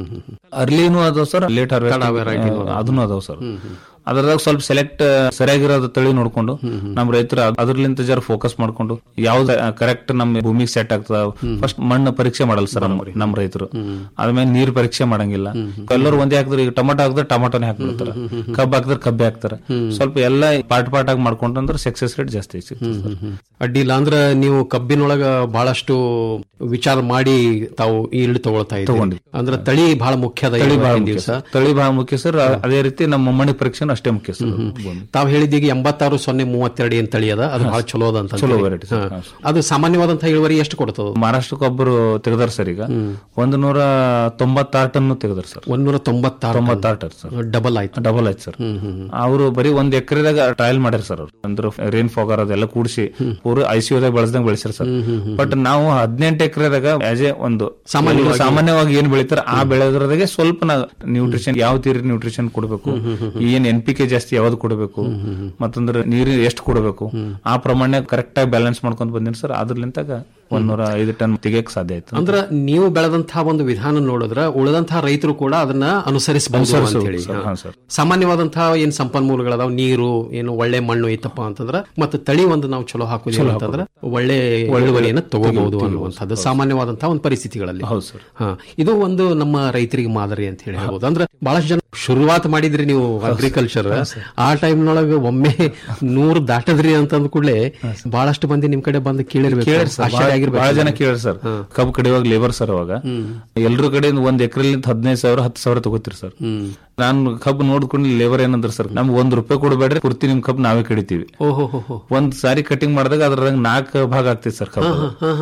Speaker 17: ಅರ್ಲಿನೂ ಅದಾವ ಸರ್ ಲೇಟ್
Speaker 16: ತಡ variety
Speaker 17: ಅದನ್ನು ಅದಾವ ಸರ್ ಅದ್ರದಾಗ ಸ್ವಲ್ಪ ಸೆಲೆಕ್ಟ್ ಸರಿಯಾಗಿರೋದು ತಳಿ ನೋಡ್ಕೊಂಡು ನಮ್ ರೈತರು ಅದ್ರಲಿಂತ ಜರ ಫೋಕಸ್ ಮಾಡ್ಕೊಂಡು ಯಾವ್ದು ಕರೆಕ್ಟ್ ನಮ್ಮ ಭೂಮಿಗೆ ಸೆಟ್ ಆಗ್ತದ ಫಸ್ಟ್ ಮಣ್ಣು ಪರೀಕ್ಷೆ ಮಾಡಲ್ಲ ಸರ್ ನಮ್ ರೈತರು ಆದ್ಮೇಲೆ ನೀರ್ ಪರೀಕ್ಷೆ ಮಾಡಂಗಿಲ್ಲ ಎಲ್ಲರೂ ಒಂದೇ ಹಾಕಿದ್ರೆ ಈಗ ಟೊಮಾಟೊ ಹಾಕಿದ್ರೆ ಟೊಮಾಟೋನೇ ಹಾಕ್ಬಿಡ್ತಾರ ಕಬ್ಬು ಹಾಕಿದ್ರೆ ಕಬ್ಬೆ ಹಾಕ್ತಾರ ಸ್ವಲ್ಪ ಎಲ್ಲ ಪಾರ್ಟ್ ಪಾರ್ಟ್ ಆಗಿ ಮಾಡ್ಕೊಂಡ್ರೆ ಸಕ್ಸಸ್ ರೇಟ್ ಜಾಸ್ತಿ ಸಿಗ್ತದೆ ಸರ್
Speaker 16: ಅಡ್ಡಿಲ್ಲ ಅಂದ್ರೆ ನೀವು ಕಬ್ಬಿನೊಳಗ ಬಹಳಷ್ಟು ವಿಚಾರ ಮಾಡಿ ತಾವು ಈಲ್ಡ್ ತಗೊಳ್ತಾ ಇದ್ದೀರಿ
Speaker 17: ತಗೊಂಡ್ವಿ.
Speaker 16: ಅಂದ್ರೆ ತಳಿ ಬಹಳ ಮುಖ್ಯ ಅದ
Speaker 17: ತಳಿ ಬಹಳ
Speaker 16: ಇವತ್ತಿನ
Speaker 17: ಮುಖ್ಯ
Speaker 16: ದಿವಸ
Speaker 17: ಸರ್. ತಳಿ ಬಹಳ ಮುಖ್ಯ ಸರ್ ಅದೇ ರೀತಿ ನಮ್ಮ ಮಣ್ಣಿ ಪರೀಕ್ಷೆ ಅಷ್ಟೇ ಮುಖ್ಯ ಸರ್
Speaker 16: ತಾವು ಹೇಳಿದೀಗ ಎಂಬತ್ತಾರು ಸೊನ್ನೆ ಮೂವತ್ತೆರಡು ಏನ್ ತಳಿ ಅದ ಅದು ಬಹಳ ಚಲೋ ಅದ ಅಂತ
Speaker 17: ಚಲೋ
Speaker 16: ಅಂತೀರಿ.
Speaker 17: variety sir.
Speaker 16: ಹಾ. ಅದು ಸಾಮಾನ್ಯವಾದಂತಹ ಇಳುವರಿ ಎಷ್ಟು ಕೊಡ್ತದ
Speaker 17: ಮಹಾರಾಷ್ಟ್ರಕ್ಕೆ ಒಬ್ಬರು ತೆಗೆದಾರ ಸರ್ ಈಗ ಒಂದು ನೂರ ತೊಂಬತ್ತಾರು ಟನ್ ತೆಗೆದಾರ ಸರ್
Speaker 16: ಒಂದೂರ ತೊಂಬತ್ತಾರು
Speaker 17: ತೊಂಬತ್ತಾರು ಟನ್ ಸರ್
Speaker 16: ಡಬಲ್ ಆಯ್ತು
Speaker 17: ಡಬಲ್ ಆಯ್ತು ಸರ್ ಅವರು ಬರೀ ಒಂದ್ ಎಕರೆದಾಗ ಟ್ರಯಲ್ ಮಾಡ್ಯಾರ ಸರ್ ಅವ್ರು ಅಂದ್ರೆ ರೇನ್ ಫಾಗರ್ ಅದೆಲ್ಲ ಕೂಡಿಸಿ ಪೂರ ಐಸಿಯುದಾಗ ಬಳಸ್ದಂಗ್ ಬೆಳೆಸ್ಯಾರ ಸರ್ ಬಟ್ ನಾವು ಹದಿನೆಂಟು ಎಕರೆದಾಗ ಆಸ್ ಎ ಒಂದು
Speaker 16: ಸಾಮಾನ್ಯವಾಗಿ-
Speaker 17: ಎಲ್ರು ಸಾಮಾನ್ಯವಾಗಿ ಏನ್ ಬೆಳಿತಾರ ಆ ಬೆಳೆದ್ರದಾಗೆ ಸ್ವಲ್ಪ ನಾ ನ್ಯೂಟ್ರಿಷನ್ ಯಾವ ತೀರಿ ನ್ಯೂಟ್ರಿಷನ್ ಕೊಡಬೇಕು ಏನ್ ಎನ್ ಪಿ ಕೆ ಜಾಸ್ತಿ ಯಾವ್ದು ಕೊಡಬೇಕು ಮತ್ತಂದ್ರೆ ನೀರು ಎಷ್ಟು ಕೊಡಬೇಕು ಆ ಪ್ರಮಾಣ ಕರೆಕ್ಟ್ ಆಗಿ ಬ್ಯಾಲೆನ್ಸ್ ಮಾಡ್ಕೊಂಡ್ ಬಂದಿನಿ ಸರ್ ಅದ್ರಲಿಂತಾಗ ಒಂದೂರ ಐದು ಟನ್ ತೆಗಿಯಕ್ ಸಾಧ್ಯ ಆಯ್ತು
Speaker 16: ಅಂದ್ರ ನೀವು ಬೆಳೆದಂತಹ ಒಂದು ವಿಧಾನ ನೋಡಿದ್ರ ಉಳಿದಂತಹ ರೈತರು ಕೂಡ ಅದನ್ನ ಅನುಸರಿಸಬಹುದು ಅಂತ
Speaker 17: ಅನುಸರಿಸ್ಬೋದು
Speaker 16: ಹೇಳಿ
Speaker 17: ಸರ್, ಹಾ, ಸರ್.
Speaker 16: ಸಾಮಾನ್ಯವಾದಂತಹ ಏನ್ ಸಂಪನ್ಮೂಲಗಳದಾವ ನೀರು ಏನು ಒಳ್ಳೆ ಮಣ್ಣು ಐತಪ್ಪ ಅಂತಂದ್ರ ಮತ್ತೆ ತಳಿ ಒಂದು ನಾವು ಚಲೋ ಹಾಕುದಿಲ್ಲ
Speaker 17: ಚಲೋ
Speaker 16: ಅಂತಂದ್ರ ಒಳ್ಳೆ ಇಳುವರಿಯನ್ನ ತಗೋಬಹುದು ಅನ್ನುವಂಥದ್ದು ಸಾಮಾನ್ಯವಾದಂತಹ ಒಂದು ಪರಿಸ್ಥಿತಿಗಳಲ್ಲಿ
Speaker 17: ಹೌದು ಸರ್
Speaker 16: ಹಾ ಇದು ಒಂದು ನಮ್ಮ ರೈತರಿಗೆ ಮಾದರಿ ಅಂತ ಹೇಳಿ ಹೇಳ್ಬೋದು ಅಂದ್ರೆ ಬಹಳಷ್ಟು ಜನ ಶುರುವಾತ್ ಮಾಡಿದ್ರಿ ನೀವು ಅಗ್ರಿಕಲ್ಚರ್ ಆ ಟೈಮ್ನೊಳಗೆ ಒಮ್ಮೆ ನೂರು ದಾಟದ್ರಿ ಅಂತಂದ ಕೂಡಲೇ ಬಹಳಷ್ಟು ಮಂದಿ ನಿಮ್ ಕಡೆ ಬಂದು ಕೇಳಿರ್ಬೇಕು
Speaker 17: ಕೇಳಿ ಸರ್
Speaker 16: ಆಶ್ಚರ್ಯ ಆಗಿರ್ಬೇಕು.
Speaker 17: ಬಹಳ ಜನ ಕೇಳಿ ಸರ್ ಕಬ್ಬು ಕಡಿಯುವಾಗ ಲೇಬರ್ ಸರ್ ಅವಾಗ ಎಲ್ರ ಕಡೆ ಒಂದ್ ಎಕರೆಲಿಂದ ಹದಿನೈದು ಸಾವಿರ ಹತ್ತು ಸಾವಿರ ತಗೋತೀರಿ ಸರ್ ನಾನು ಕಬ್ಬು ನೋಡ್ಕೊಂಡು ಲೇಬರ್ ಏನಂದ್ರ ಸರ್ ನಮ್ಗೆ ಒಂದ್ ರೂಪಾಯಿ ಕೊಡಬೇಡ್ರಿ ಪೂರ್ತಿ ನಿಮ್ ಕಬ್ಬು ನಾವೇ ಕಡಿತೀವಿ
Speaker 16: ಓಹೋ ಹೋ ಹೋ
Speaker 17: ಒಂದ್ ಸಾರಿ ಕಟಿಂಗ್ ಮಾಡಿದಾಗ ಅದ್ರಾಗ ನಾಲ್ಕು ಭಾಗ ಆಗ್ತೈತಿ ಸರ್ ಕಬ್ಬು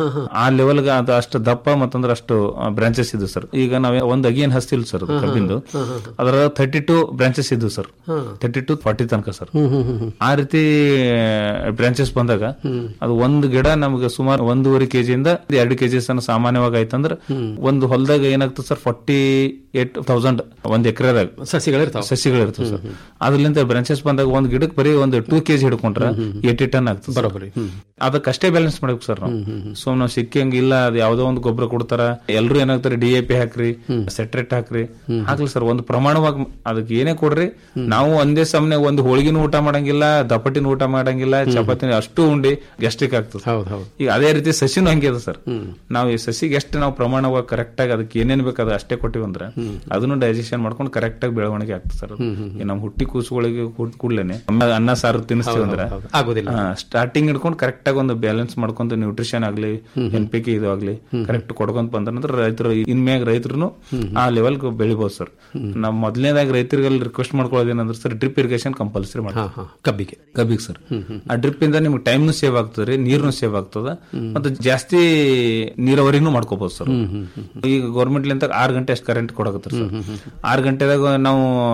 Speaker 17: ಆ ಲೆವೆಲ್ ಅದು ಅಷ್ಟು ದಪ್ಪ ಮತ್ತಂದ್ರೆ ಅಷ್ಟು ಬ್ರಾಂಚಸ್ ಇದ್ದು ಸರ್ ಈಗ ನಾವ್ ಒಂದ್ ಅಗಿಯನ್ ಹಸ್ತಿಲ್ ಸರ್ ಅದು ಕಬ್ಬಿಂದು ಅದರ ಥರ್ಟಿ ಟು ಬ್ರಾಂಚಸ್ ಇದ್ದು ಸರ್ ಥರ್ಟಿ ಟು ಫಾರ್ಟಿ ತನಕ ಸರ್ ಆ ರೀತಿ ಬ್ರಾಂಚಸ್ ಬಂದಾಗ ಅದು ಒಂದು ಗಿಡ ನಮ್ಗೆ ಸುಮಾರು ಒಂದೂವರೆ ಕೆಜಿಯಿಂದ ಎರಡು ಕೆಜಿ ಸಾಮಾನ್ಯವಾಗಿ ಆಯ್ತಂದ್ರ ಒಂದು ಹೊಲದಾಗ ಏನಾಗ್ತದೆ ಸರ್ ಫಾರ್ಟಿ ಏಟ್ ತೌಸಂಡ್ ಒಂದ್ ಎಕರೆದಾಗ
Speaker 16: ಸಸಿಗಳಿರ್ತಾವ
Speaker 17: ಸಸಿಗಳಿರ್ತವೆ ಸರ್ ಅದ್ರಲಿಂದ ಬ್ರಾಂಚಸ್ ಬಂದಾಗ ಒಂದ್ ಗಿಡಕ್ಕೆ ಬರೀ ಒಂದು ಟೂ ಕೆಜಿ ಹಿಡ್ಕೊಂಡ್ರ ಏಟಿ ಟನ್ ಆಗ್ತದೆ
Speaker 16: ಬರೋಬ್ಬರಿ
Speaker 17: ಅದಕ್ಕಷ್ಟೇ ಬ್ಯಾಲೆನ್ಸ್ ಮಾಡ್ಬೇಕು ಸರ್ ನಾವು ಸೊ ನಾವು ಸಿಕ್ಕಂಗ ಇಲ್ಲ ಅದು ಯಾವ್ದೋ ಒಂದು ಗೊಬ್ಬರ ಕೊಡ್ತಾರ ಎಲ್ರು ಏನಾಗ್ತಾರೆ ಡಿ ಎ ಪಿ ಹಾಕ್ರಿ ಸೆಟ್ರೇಟ್ ಹಾಕ್ರಿ ಹಾಕ್ಲಿ ಸರ್ ಒಂದು ಪ್ರಮಾಣವಾಗಿ ಅದಕ್ಕೆ ಏನೇ ಕೊಡ್ರಿ ನಾವು ಒಂದೇ ಸಮನೆ ಒಂದು ಹೋಳಿಗೆನೂ ಊಟ ಮಾಡಂಗಿಲ್ಲ ದಪಟಿನ ಊಟ ಮಾಡಂಗಿಲ್ಲ ಚಪಾತಿ ಅಷ್ಟು ಉಂಡಿ ಗ್ಯಾಸ್ಟ್ರಿಕ್ ಆಗ್ತದೆ
Speaker 16: ಹೌದು ಹೌದು
Speaker 17: ಈಗ ಅದೇ ರೀತಿ ಸಸಿನೂ ಹಂಗೆ ಅದ ಸರ್ ನಾವು ಈ ಸಸಿಗೆ ಎಷ್ಟು ನಾವು ಪ್ರಮಾಣವಾಗಿ ಕರೆಕ್ಟ್ ಆಗಿ ಅದಕ್ಕೆ ಏನೇನ್ ಬೇಕು ಅದು ಅಷ್ಟೇ ಕೊಟ್ಟಿವಿ ಅಂದ್ರೆ ಅದನ್ನು ಡೈಜೆಷನ್ ಮಾಡ್ಕೊಂಡು ಕರೆಕ್ಟ್ ಆಗಿ ಬೆಳವಣಿಗೆ ಆಗ್ತದೆ ಸರ್ ಅದು. ಈ ನಮ್ಮ ಹುಟ್ಟಿ ಕೂಸುಗಳಿಗೆ ಕೂಡ್- ಕೂಡ್ಲೇನೆ ಆಮೇಲೆ ಅನ್ನ ಸಾರು ತಿನ್ನಿಸ್ತೀವಿ ಅಂದ್ರೆ
Speaker 16: ಆಗೋದಿಲ್ಲ
Speaker 17: ಸ್ಟಾರ್ಟಿಂಗ್ ಹಿಡ್ಕೊಂಡು ಕರೆಕ್ಟ್ ಆಗಿ ಒಂದು ಬ್ಯಾಲೆನ್ಸ್ ಮಾಡ್ಕೊಂತ ನ್ಯೂಟ್ರಿಷನ್ ಆಗ್ಲಿ ಎನ್ ಪಿ ಕೆ ಇದು ಆಗ್ಲಿ ಕರೆಕ್ಟ್ ಕೊಡ್ಕೊಂತ ಬಂದ್ರ ನಂತರ ರೈತರು ಇನ್ಮ್ಯಾಗ ರೈತರು ಆ ಲೆವೆಲ್ ಬೆಳಿಬಹುದು ಸರ್ ನಾವು ಮೊದಲನೇದಾಗಿ ರೈತರಿಗೆಲ್ಲ ರಿಕ್ವೆಸ್ಟ್ ಮಾಡ್ಕೊಳ್ಳೋದೇನಂದ್ರೆ ಸರ್ ಡ್ರಿಪ್ ಇರಿಗೇಷನ್ ಕಂಪಲ್ಸರಿ ಮಾಡಿ
Speaker 16: ಕಬ್ಬಿಗೆ
Speaker 17: ಕಬ್ಬಿಗೆ ಸರ್ ಆ ಡ್ರಿಪ್ ಇಂದ ನಿಮ್ಗೆ ಟೈಮ್ನು ಸೇವ್ ಆಗ್ತದೆ ರೀ ನೀರ್ನು ಸೇವ್ ಆಗ್ತದ ಮತ್ತೆ ಜಾಸ್ತಿ ನೀರಾವರಿನೂ ಮಾಡ್ಕೋಬಹುದು ಸರ್ ಈಗ ಗೌರ್ಮೆಂಟ್ ಲಿಂತ ಆರ್ ಗಂಟೆ ಅಷ್ಟು ಕರೆಂಟ್ ಕೊಡಕತ್ತಾರೆ ಸರ್ ಆರ್ ಗಂಟೆದಾಗ ನಾವು ಅದೇ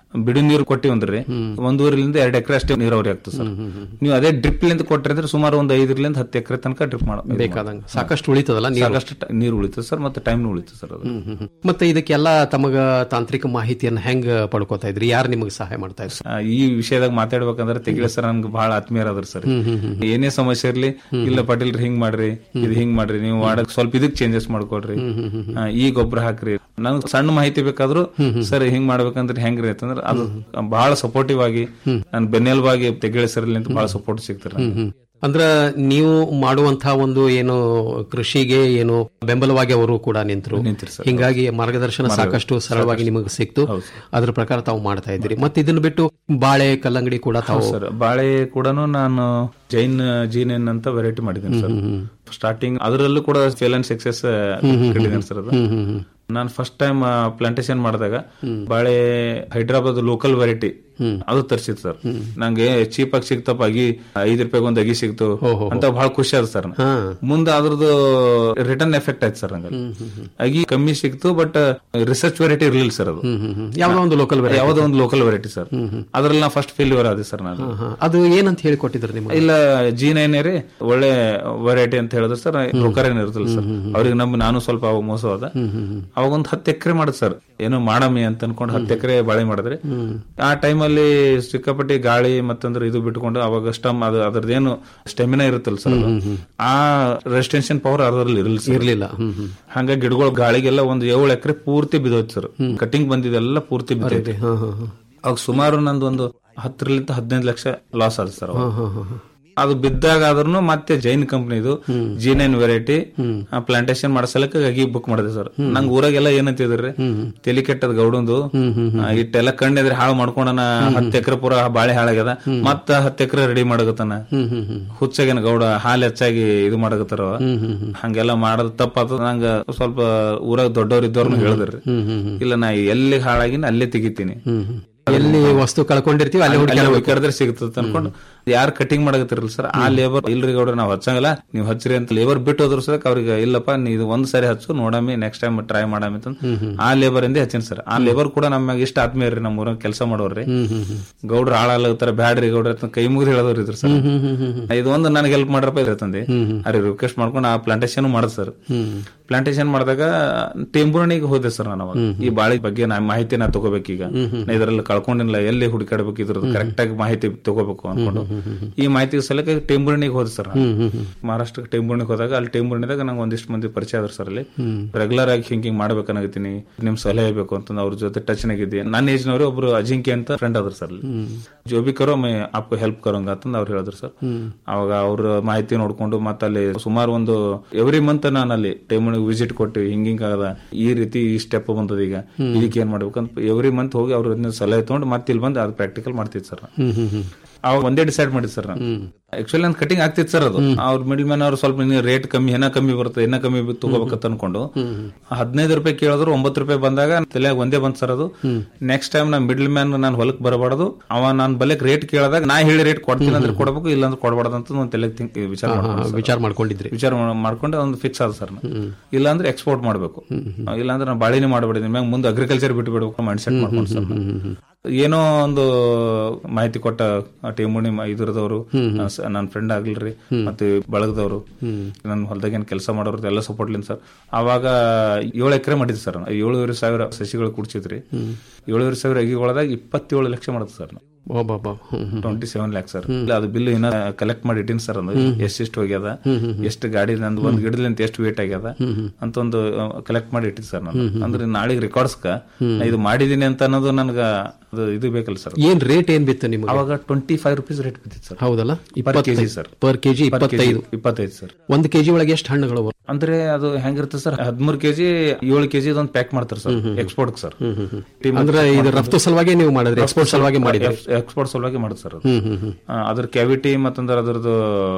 Speaker 17: ಬಿಡು ನೀರು ಕೊಟ್ಟಿವಂದ್ರಿ ಒಂದೂವರೆಲಿಂದ ಎರಡು ಎಕರೆ ಅಷ್ಟೇ ನೀರಾವರಿ ಆಗ್ತದೆ ಸರ್ ನೀವು ಅದೇ ಡ್ರಿಪ್ ಲಿಂದ ಕೊಟ್ರಿ ಅಂದ್ರೆ ಸುಮಾರು ಒಂದು ಐದರಿಂದ ಹತ್ತು ಎಕರೆ ತನಕ ಡ್ರಿಪ್ ಮಾಡ
Speaker 16: ಬೇಕಾದಂಗ ಸಾಕಷ್ಟು ಉಳಿತದಲ್ಲ ನೀರು
Speaker 17: ಸಾಕಷ್ಟು ಟ- ನೀರು ಉಳಿತದೆ ಸರ್ ಮತ್ತೆ ಟೈಮ್ ಉಳಿತದೆ ಸರ್ ಅದು
Speaker 16: ಹ್ಮ್, ಹ್ಮ್, ಹ್ಮ್. ಮತ್ತೆ ಇದಕ್ಕೆಲ್ಲ ತಮಗ ತಾಂತ್ರಿಕ ಮಾಹಿತಿಯನ್ನ ಹೆಂಗ್ ಪಡ್ಕೋತಾ ಇದ್ರಿ ಯಾರು ನಿಮಗೆ ಸಹಾಯ ಮಾಡ್ತಾ ಇದ್ರು
Speaker 17: ಆ, ಈ ವಿಷಯದಾಗ ಮಾತಾಡ್ಬೇಕಂದ್ರೆ ತೆಗಿಲ ಸರ್ ನನ್ಗೆ ಬಹಳ ಆತ್ಮೀಯರಾದ್ರು ಸರ್
Speaker 16: ಹ್ಮ್, ಹ್ಮ್, ಹ್ಮ್.
Speaker 17: ಏನೇ ಸಮಸ್ಯೆ ಇರ್ಲಿ ಇಲ್ಲ ಪಾಟೀಲ್ ಹಿಂಗ್ ಮಾಡ್ರಿ ಇದು ಹಿಂಗ್ ಮಾಡ್ರಿ ನೀವು ಮಾಡಕ್ ಸ್ವಲ್ಪ ಇದಕ್ ಚೇಂಜಸ್ ಮಾಡ್ಕೊಡ್ರಿ ಆ, ಈ ಗೊಬ್ಬರ ಹಾಕ್ರಿ ನನ್ಗೆ ಸಣ್ಣ ಮಾಹಿತಿ ಬೇಕಾದ್ರು ಸರ್ ಹಿಂಗ್ ಮಾಡ್ಬೇಕಂದ್ರೆ ಹೆಂಗ್ರಿ ಅಂತಂದ್ರೆ ಅದು ಬಹಳ ಸಪೋರ್ಟಿವ್ ಆಗಿ ನನ್ ಬೆನ್ನೆಲುಬಾಗಿ ತೆಗಿಳಿ ಸರ್ ಅಂತ ಬಹಳ ಸಪೋರ್ಟ್ ಸಿಗ್ತಾರೆ
Speaker 16: ಹ್ಮ್, ಹ್ಮ್. ಅಂದ್ರ ನೀವು ಮಾಡುವಂತಹ ಒಂದು ಏನು ಕೃಷಿಗೆ ಏನು ಬೆಂಬಲವಾಗಿ ಅವರು ಕೂಡ ನಿಂತರು ಹಿಂಗಾಗಿ ಮಾರ್ಗದರ್ಶನ
Speaker 17: ಮಾರ್ಗ-
Speaker 16: ಸಾಕಷ್ಟು ಸರಳವಾಗಿ ನಿಮಗೆ ಸಿಕ್ತು ಅದ್ರ ಪ್ರಕಾರ ತಾವು ಮಾಡ್ತಾ ಇದ್ದೀರಿ ಮತ್ತೆ ಇದನ್ನ ಬಿಟ್ಟು ಬಾಳೆ ಕಲ್ಲಂಗಡಿ ಕೂಡ ತಾವು
Speaker 17: ಸರ್ ಬಾಳೆ ಕೂಡ ನಾನು ಜೈನ್ ಜೀನೇನ್ ಅಂತ ವೆರೈಟಿ ಮಾಡಿದ್ದೀನಿ ಸರ್ ಸ್ಟಾರ್ಟಿಂಗ್ ಅದರಲ್ಲೂ ಕೂಡ ಫೇಲ್ ಅಂಡ್ ಸಕ್ಸಸ್ ಕಂಡಿದ್ದೇನೆ ಸರ್ ಅದು
Speaker 16: ಹ್ಮ್, ಹ್ಮ್, ಹ್ಮ್.
Speaker 17: ನಾನು ಫಸ್ಟ್ ಟೈಮ್ ಪ್ಲಾಂಟೇಶನ್ ಮಾಡಿದಾಗ ಬಾಳೆ ಹೈದ್ರಾಬಾದ್ ಲೋಕಲ್ ವೆರೈಟಿ ಅದು ತರಿಸಿತ್ತು ಸರ್ ನಂಗೆ ಚೀಪ್ ಆಗಿ ಸಿಕ್ತಪ್ಪ ಅಗಿ ಐದ್ ರೂಪಾಯಿ ಒಂದು ಅಗಿ ಸಿಕ್ತು ಅಂತ ಬಹಳ ಖುಷಿ ಆದ ಸರ್ ಮುಂದೆ ಅದ್ರದ್ದು ರಿಟರ್ನ್ ಎಫೆಕ್ಟ್ ಆಯ್ತು ಸರ್ ನಂಗೆ ಅಗಿ ಕಮ್ಮಿ ಸಿಕ್ತು ಬಟ್ ರಿಸರ್ಚ್ ವೆರೈಟಿ ಇರ್ಲಿಲ್ಲ ಸರ್ ಅದು
Speaker 16: ಯಾವ್ದೋ ಒಂದು ಲೋಕಲ್
Speaker 17: ಯಾವ್ದೋ ಒಂದು ಲೋಕಲ್ ವೆರೈಟಿ ಸರ್ ಅದ್ರಲ್ಲಿ ನಾ ಫಸ್ಟ್ ಫೇಲ್ಯೂರ್ ಆದೆ ಸರ್ ನಾನು
Speaker 16: ಅದು ಏನಂತ ಹೇಳಿಕೊಟ್ಟಿದ್ರು ನಿಮಗೆ
Speaker 17: ಇಲ್ಲ ಜಿ ನೈನ್ ರೀ ಒಳ್ಳೆ ವೆರೈಟಿ ಅಂತ ಹೇಳಿದ್ರು ಸರ್ ರೊಕ್ಕರ್ ಏನ್ ಇರ್ತಲ್ಲ ಸರ್ ಅವ್ರಿಗೆ ನಂಬಿ ನಾನು ಸ್ವಲ್ಪ ಅವಾಗ ಮೋಸ ಹೋದ ಅವಾಗ ಒಂದು ಹತ್ತು ಎಕರೆ ಮಾಡಿದ್ ಸರ್ ಏನೋ ಮಾಡಮಿ ಅಂತ ಅನ್ಕೊಂಡು ಹತ್ತು ಎಕರೆ ಬಾಳೆ ಮಾಡಿದ್ರಿ ಆ ಟೈಮಲ್ಲಿ ಸಿಕ್ಕಾಪಟ್ಟಿ ಗಾಳಿ ಮತ್ತಂದ್ರೆ ಇದು ಬಿಟ್ಕೊಂಡು ಅವಾಗ ಸ್ಟಮ್ ಅದು ಅದ್ರದ್ದೇನು ಸ್ಟೆಮಿನಾ ಇರುತ್ತಲ್ಲ ಸರ್ ಅದು. ಆ ರೆಸಿಸ್ಟೆನ್ಷನ್ ಪವರ್ ಅದ್ರಲ್ಲಿ ಇರಲಿಲ್ಲ ಸರ್
Speaker 16: ಇರ್ಲಿಲ್ಲ
Speaker 17: ಹಂಗಾಗಿ ಗಿಡಗಳು ಗಾಳಿಗೆಲ್ಲ ಒಂದು ಏಳು ಎಕರೆ ಪೂರ್ತಿ ಬಿದ್ದೋಯ್ತು ಸರ್ ಕಟಿಂಗ್ ಬಂದಿದ್ದೆಲ್ಲ ಪೂರ್ತಿ ಬಿದ್ದೈತಿ
Speaker 16: ಹಾ, ಹಾ, ಹಾ.
Speaker 17: ಅವಾಗ ಸುಮಾರು ನಂದು ಒಂದು ಹತ್ತರಿಂದ ಹದಿನೈದು ಲಕ್ಷ ಲಾಸ್ ಆದ ಸರ್ ಅವಾಗ.
Speaker 16: ಹಾ, ಹಾ, ಹಾ.
Speaker 17: ಅದು ಬಿದ್ದಾಗ ಆದ್ರೂ ಮತ್ತೆ ಜೈನ್ ಕಂಪ್ನಿದು ಜಿ ನೈನ್ ವೆರೈಟಿ ಪ್ಲಾಂಟೇಶನ್ ಮಾಡಸಲಕ್ಕ ಅಗಿ ಬುಕ್ ಮಾಡಿದೆ ಸರ್ ನಂಗೆ ಊರಾಗೆಲ್ಲ ಏನಂತಿದ್ರಿ ತಲಿ ಕೆಟ್ಟದ ಗೌಡಂದು ಆ, ಇಟ್ಟೆಲ್ಲ ಕಣ್ಣಿದ್ರೆ ಹಾಳು ಮಾಡ್ಕೊಂಡನ ಹತ್ತು ಎಕರೆ ಪೂರ ಬಾಳೆ ಹಾಳಾಗ್ಯದ ಮತ್ತ ಹತ್ತು ಎಕರೆ ರೆಡಿ ಮಾಡಗತ್ತಾನ ಹುಚ್ಚಾಗೇನ ಗೌಡ ಹಾಲು ಹೆಚ್ಚಾಗಿ ಇದು ಮಾಡಗತ್ತಾರ ಹಂಗೆಲ್ಲ ಮಾಡೋದು ತಪ್ಪಾತ ನಂಗ ಸ್ವಲ್ಪ ಊರಾಗ ದೊಡ್ಡವ್ರು ಇದ್ದವ್ರನ್ನ ಹೇಳಿದ್ರಿ ಇಲ್ಲ ನಾ ಎಲ್ಲಿ ಹಾಳಾಗಿನ ಅಲ್ಲೇ ತೆಗಿತೀನಿ
Speaker 16: ಎಲ್ಲಿ ವಸ್ತು ಕಳ್ಕೊಂಡಿರ್ತೀವಿ ಅಲ್ಲಿ ಹುಡುಕಿ
Speaker 17: ಹುಡುಕಾಡಿದ್ರೆ ಸಿಗುತ್ತದೆ ಅನ್ಕೊಂಡು ಯಾರು ಕಟಿಂಗ್ ಮಾಡಕತ್ತಿರಲ್ಲ ಸರ್ ಆ ಲೇಬರ್ ಇಲ್ರಿ ಗೌಡ್ರ ನಾವು ಹಚ್ಚಂಗಿಲ್ಲ ನೀವು ಹಚ್ಚ್ರಿ ಅಂತ ಲೇಬರ್ ಬಿಟ್ಟು ಹೋದ್ರು ಸರ್ ಅವ್ರಿಗೆ ಇಲ್ಲಪ್ಪ ನೀ ಇದು ಒಂದ್ ಸರಿ ಹಚ್ಚು ನೋಡಮಿ ನೆಕ್ಸ್ಟ್ ಟೈಮ್ ಟ್ರೈ ಮಾಡಮಿ ಅಂತ ಆ ಲೇಬರ್ ಇಂದ ಹಚ್ಚಿನ ಸರ್ ಆ ಲೇಬರ್ ಕೂಡ ನಮ್ಗೆ ಇಷ್ಟ ಆತ್ಮೀಯ ರೀ ನಮ್ಮ ಊರಾಗ ಕೆಲಸ ಮಾಡೋರ್ರಿ ಗೌಡ್ರ ಹಾಳಾಗ್ತಾರ ಬ್ಯಾಡ್ರಿ ಗೌಡ್ರ ಅಂತ ಕೈ ಮುಗಿದು ಹೇಳೋರು ಇದ್ರು ಸರ್ ಇದು ಒಂದು ನನಗೆ ಹೆಲ್ಪ್ ಮಾಡ್ರಪ್ಪ ಇರ್ತಂದೆ ಅವ್ರಿಗೆ ರಿಕ್ವೆಸ್ಟ್ ಮಾಡ್ಕೊಂಡು ಆ ಪ್ಲಾಂಟೇಶನ್ ಮಾಡಿದ್ ಸರ್ ಪ್ಲಾಂಟೇಶನ್ ಮಾಡಿದಾಗ ಟೆಂಬುರಣಿಗೆ ಹೋದೆ ಸರ್ ನಾನು ಅವಾಗ ಈ ಬಾಳಿ ಬಗ್ಗೆ ನಾ ಮಾಹಿತಿ ನಾ ತಗೋಬೇಕೀಗ ನಾ ಇದರಲ್ಲಿ ಕಳ್ಕೊಂಡಿಲ್ಲ ಎಲ್ಲಿ ಹುಡುಕಾಡ್ಬೇಕು ಇದ್ರದ್ದು ಕರೆಕ್ಟ್ ಆಗಿ ಮಾಹಿತಿ ತಗೋಬೇಕು ಅನ್ಕೊಂಡು ಈ ಮಾಹಿತಿ ಸಲಕ್ಕೆ ಟೆಂಬುರಣಿಗೆ ಹೋದೆ ಸರ್ ನಾನು. ಮಹಾರಾಷ್ಟ್ರಕ್ಕೆ ಟೆಂಬುರಣಿಗೆ ಹೋದಾಗ ಅಲ್ಲಿ ಟೆಂಬುರಣಿದಾಗ ನಂಗೆ ಒಂದಿಷ್ಟು ಮಂದಿ ಪರಿಚಯ ಆದ್ರು ಸರ್ ಅಲ್ಲಿ ರೆಗ್ಯುಲರ್ ಆಗಿ ಹಿಂಗ್ ಹಿಂಗ್ ಮಾಡ್ಬೇಕನ್ನಾಗತ್ತೀನಿ ನಿಮ್ ಸಲಹೆ ಬೇಕು ಅಂತ ಅವ್ರ ಜೊತೆ ಟಚ್ ನಾಗಿದ್ದೆ ನನ್ನ ಏಜ್ ನವರು ಒಬ್ರು ಅಜಿಂಕ್ಯ ಅಂತ ಫ್ರೆಂಡ್ ಆದ್ರು ಸರ್ ಅಲ್ಲಿ ಜೋ ಬಿ ಕರೋ ಮೈ ಆಪ್ಕೋ ಹೆಲ್ಪ್ ಕರೋಂಗ ಅಂತಂದು ಅವ್ರು ಹೇಳಿದ್ರು ಸರ್ ಅವಾಗ ಅವ್ರ ಮಾಹಿತಿ ನೋಡ್ಕೊಂಡು ಮತ್ತೆ ಅಲ್ಲಿ ಸುಮಾರು ಒಂದು ಎವ್ರಿ ಮಂತ್ ನಾನು ಅಲ್ಲಿ ಟೈಮಿಗೆ ವಿಸಿಟ್ ಕೊಟ್ಟು ಹಿಂಗ್ ಹಿಂಗ್ ಆಗದ ಈ ರೀತಿ ಈ ಸ್ಟೆಪ್ ಬಂದದ ಈಗ ಇದಕ್ಕೆ ಏನ್ ಮಾಡ್ಬೇಕು ಅಂತ ಎವ್ರಿ ಮಂತ್ ಹೋಗಿ ಅವ್ರ ಸಲಹೆ ತಗೊಂಡು ಮತ್ತೆ ಇಲ್ಲಿ ಬಂದು ಅದು ಪ್ರಾಕ್ಟಿಕಲ್ ಮಾಡ್ತಿದ್ ಸರ್
Speaker 16: ಹ್ಮ್ ಹ್ಮ್ ಹ್ಮ್
Speaker 17: ಅವಾಗ ಒಂದೇ ಡಿಸೈಡ್ ಮಾಡಿದ್ ಸರ್ ನಾನು ಆಕ್ಚುಲಿ ನನ್ ಕಟಿಂಗ್ ಆಗ್ತಿತ್ತು ಸರ್ ಅದು ಅವ್ರ ಮಿಡಲ್ ಮ್ಯಾನ್ ಅವ್ರು ಸ್ವಲ್ಪ ರೇಟ್ ಕಮ್ಮಿ ಏನ ಕಮ್ಮಿ ಬರುತ್ತೆ ಏನ ಕಮ್ಮಿ ಬಿ- ತಗೋಬೇಕಂತ ಅನ್ಕೊಂಡು ಹದಿನೈದು ರೂಪಾಯಿ ಕೇಳಿದ್ರು ಒಂಬತ್ತು ರೂಪಾಯಿ ಬಂದಾಗ ತಲೆಯಾಗ ಒಂದೇ ಬಂದ್ ಸರ್ ಅದು ನೆಕ್ಸ್ಟ್ ಟೈಮ್ ನಾ ಮಿಡ್ಲ್ ಮ್ಯಾನ್ ನಾನು ಹೊಲಕ್ ಬರಬಾರ್ದು ಅವ ನಾನ್ ಬಲಕ್ ರೇಟ್ ಕೇಳಿದಾಗ ನಾ ಹೇಳಿ ರೇಟ್ ಕೊಡ್ತೀನಿ ಅಂದ್ರೆ ಕೊಡ್ಬೇಕು ಇಲ್ಲ ಅಂದ್ರೆ ಕೊಡಬಾರ್ದು ಅಂತ ಒಂದು ತಲೆಗೆ think- ವಿಚಾರ ಮಾಡ್ಕೊಂಡೆ sir.
Speaker 16: ವಿಚಾರ ಮಾಡ್ಕೊಂಡಿದ್ರಿ
Speaker 17: ವಿಚಾರ ಮಾಡ್- ಮಾಡ್ಕೊಂಡು ಒಂದು ಫಿಕ್ಸ್ ಆದ ಸರ್ ಇಲ್ಲ ಅಂದ್ರೆ ಎಕ್ಸ್ಪೋರ್ಟ್ ಮಾಡಬೇಕು ಇಲ್ಲ ಅಂದ್ರೆ ನಾನು ಬಾಳಿನೇ ಮಾಡಬಿಡಿದ್ದೀನಿ ಮ್ಯಾಗ ಮುಂದೆ ಅಗ್ರಿಕಲ್ಚರ್ ಬಿಟ್ಟು ಬಿಡ್ಬೇಕು ಮೈಂಡ್ ಸೆಟ್ ಮಾಡ್ಕೊಂಡು ಸರ್ ನಾನು. ಏನೋ ಒಂದು ಮಾಹಿತಿ ಕೊಟ್ಟ ಟೀಮುಣಿ ಇದ್ರದವರು ನನ್ನ ಫ್ರೆಂಡ್ ಆಗ್ಲಿಲ್ರಿ ಮತ್ತೆ ಬಳಗದವರು ನನ್ನ ಹೊಲದಾಗ ಏನ್ ಕೆಲಸ ಮಾಡೋರು ಎಲ್ಲ ಸಪೋರ್ಟ್ ಲಿಂದ ಸರ್ ಅವಾಗ ಏಳು ಎಕರೆ ಮಾಡಿದ್ವಿ ಸರ್ ಏಳುವರೆ ಸಾವಿರ ಸಸಿಗಳು ಕುಡ್ಸಿದ್ರಿ ಏಳುವರೆ ಸಾವಿರ ಅಗಿಗಳದಾಗ ಇಪ್ಪತ್ತೇಳು ಲಕ್ಷ ಮಾಡುತ್ತೆ ಸರ್ ನಾವು.
Speaker 16: ಬಾಬಾ
Speaker 17: ಟ್ವೆಂಟಿ ಸೆವೆನ್ ಲ್ಯಾಕ್ ಸರ್ ಅದು ಬಿಲ್ ಇನ್ನ ಕಲೆಕ್ಟ್ ಮಾಡಿ ಇಟ್ಟಿನಿ ಸರ್ ಅದು ಎಷ್ಟೆಷ್ಟು ಹೋಗ್ಯದ ಎಷ್ಟು ಗಾಡಿ ನಂದು ಒಂದ್ ಗಿಡದಿಂದ ಎಷ್ಟು ವೇಟ್ ಆಗ್ಯದ ಅಂತ ಒಂದು ಕಲೆಕ್ಟ್ ಮಾಡಿ ಇಟ್ಟಿದ್ ಸರ್ ನಾನು ಅಂದ್ರೆ ನಾಳೆಗೆ ರೆಕಾರ್ಡ್ಸ್ಕ ನಾ ಇದು ಮಾಡಿದೀನಿ ಅಂತ ಅನ್ನೋದು ನನ್ಗ ಅದು ಇದು ಬೇಕಲ್ಲ ಸರ್
Speaker 16: ಏನ್ ರೇಟ್ ಏನ್ ಬಿತ್ತು ನಿಮಗೆ
Speaker 17: ಅವಾಗ ಟ್ವೆಂಟಿ ಫೈವ್ ರುಪೀಸ್ ರೇಟ್ ಬಿದ್ದಿತ್ತು ಸರ್
Speaker 16: ಹೌದಲ್ಲ
Speaker 17: per KG sir
Speaker 16: per KG ಇಪ್ಪತ್ತೈದು
Speaker 17: ಇಪ್ಪತ್ತೈದು ಸರ್
Speaker 16: ಒಂದು ಕೆಜಿ ಒಳಗೆ ಎಷ್ಟು ಹಣ್ಣುಗಳು ಬರುತ್ತೆ?
Speaker 17: ಅಂದ್ರೆ ಅದು ಹೆಂಗಿರುತ್ತೆ ಸರ್ ಹದಿಮೂರು ಕೆಜಿ ಏಳು ಕೆಜಿ ಒಂದು ಪ್ಯಾಕ್ ಮಾಡ್ತಾರೆ ಸರ್ ಎಕ್ಸ್ಪೋರ್ಟ್ ಸರ್
Speaker 16: ಅಂದ್ರೆ ಇದು ರಫ್ತು ಸಲುವಾಗಿ ನೀವು ಮಾಡಿದ್ರಿ ಎಕ್ಸ್ಪೋರ್ಟ್ ಸಲುವಾಗಿ ಮಾಡಿದ್ರಿ
Speaker 17: ಎಕ್ಸ್ಪೋರ್ಟ್ ಸಲುವಾಗಿ ಮಾಡುತ್ತೆ ಸರ್ ಅದು.
Speaker 16: ಹ್ಮ್ ಹ್ಮ್ ಹ್ಮ್
Speaker 17: ಆ, ಅದ್ರ ಕ್ಯಾವಿಟಿ ಮತ್ತಂದ್ರ ಅದ್ರದ್ದು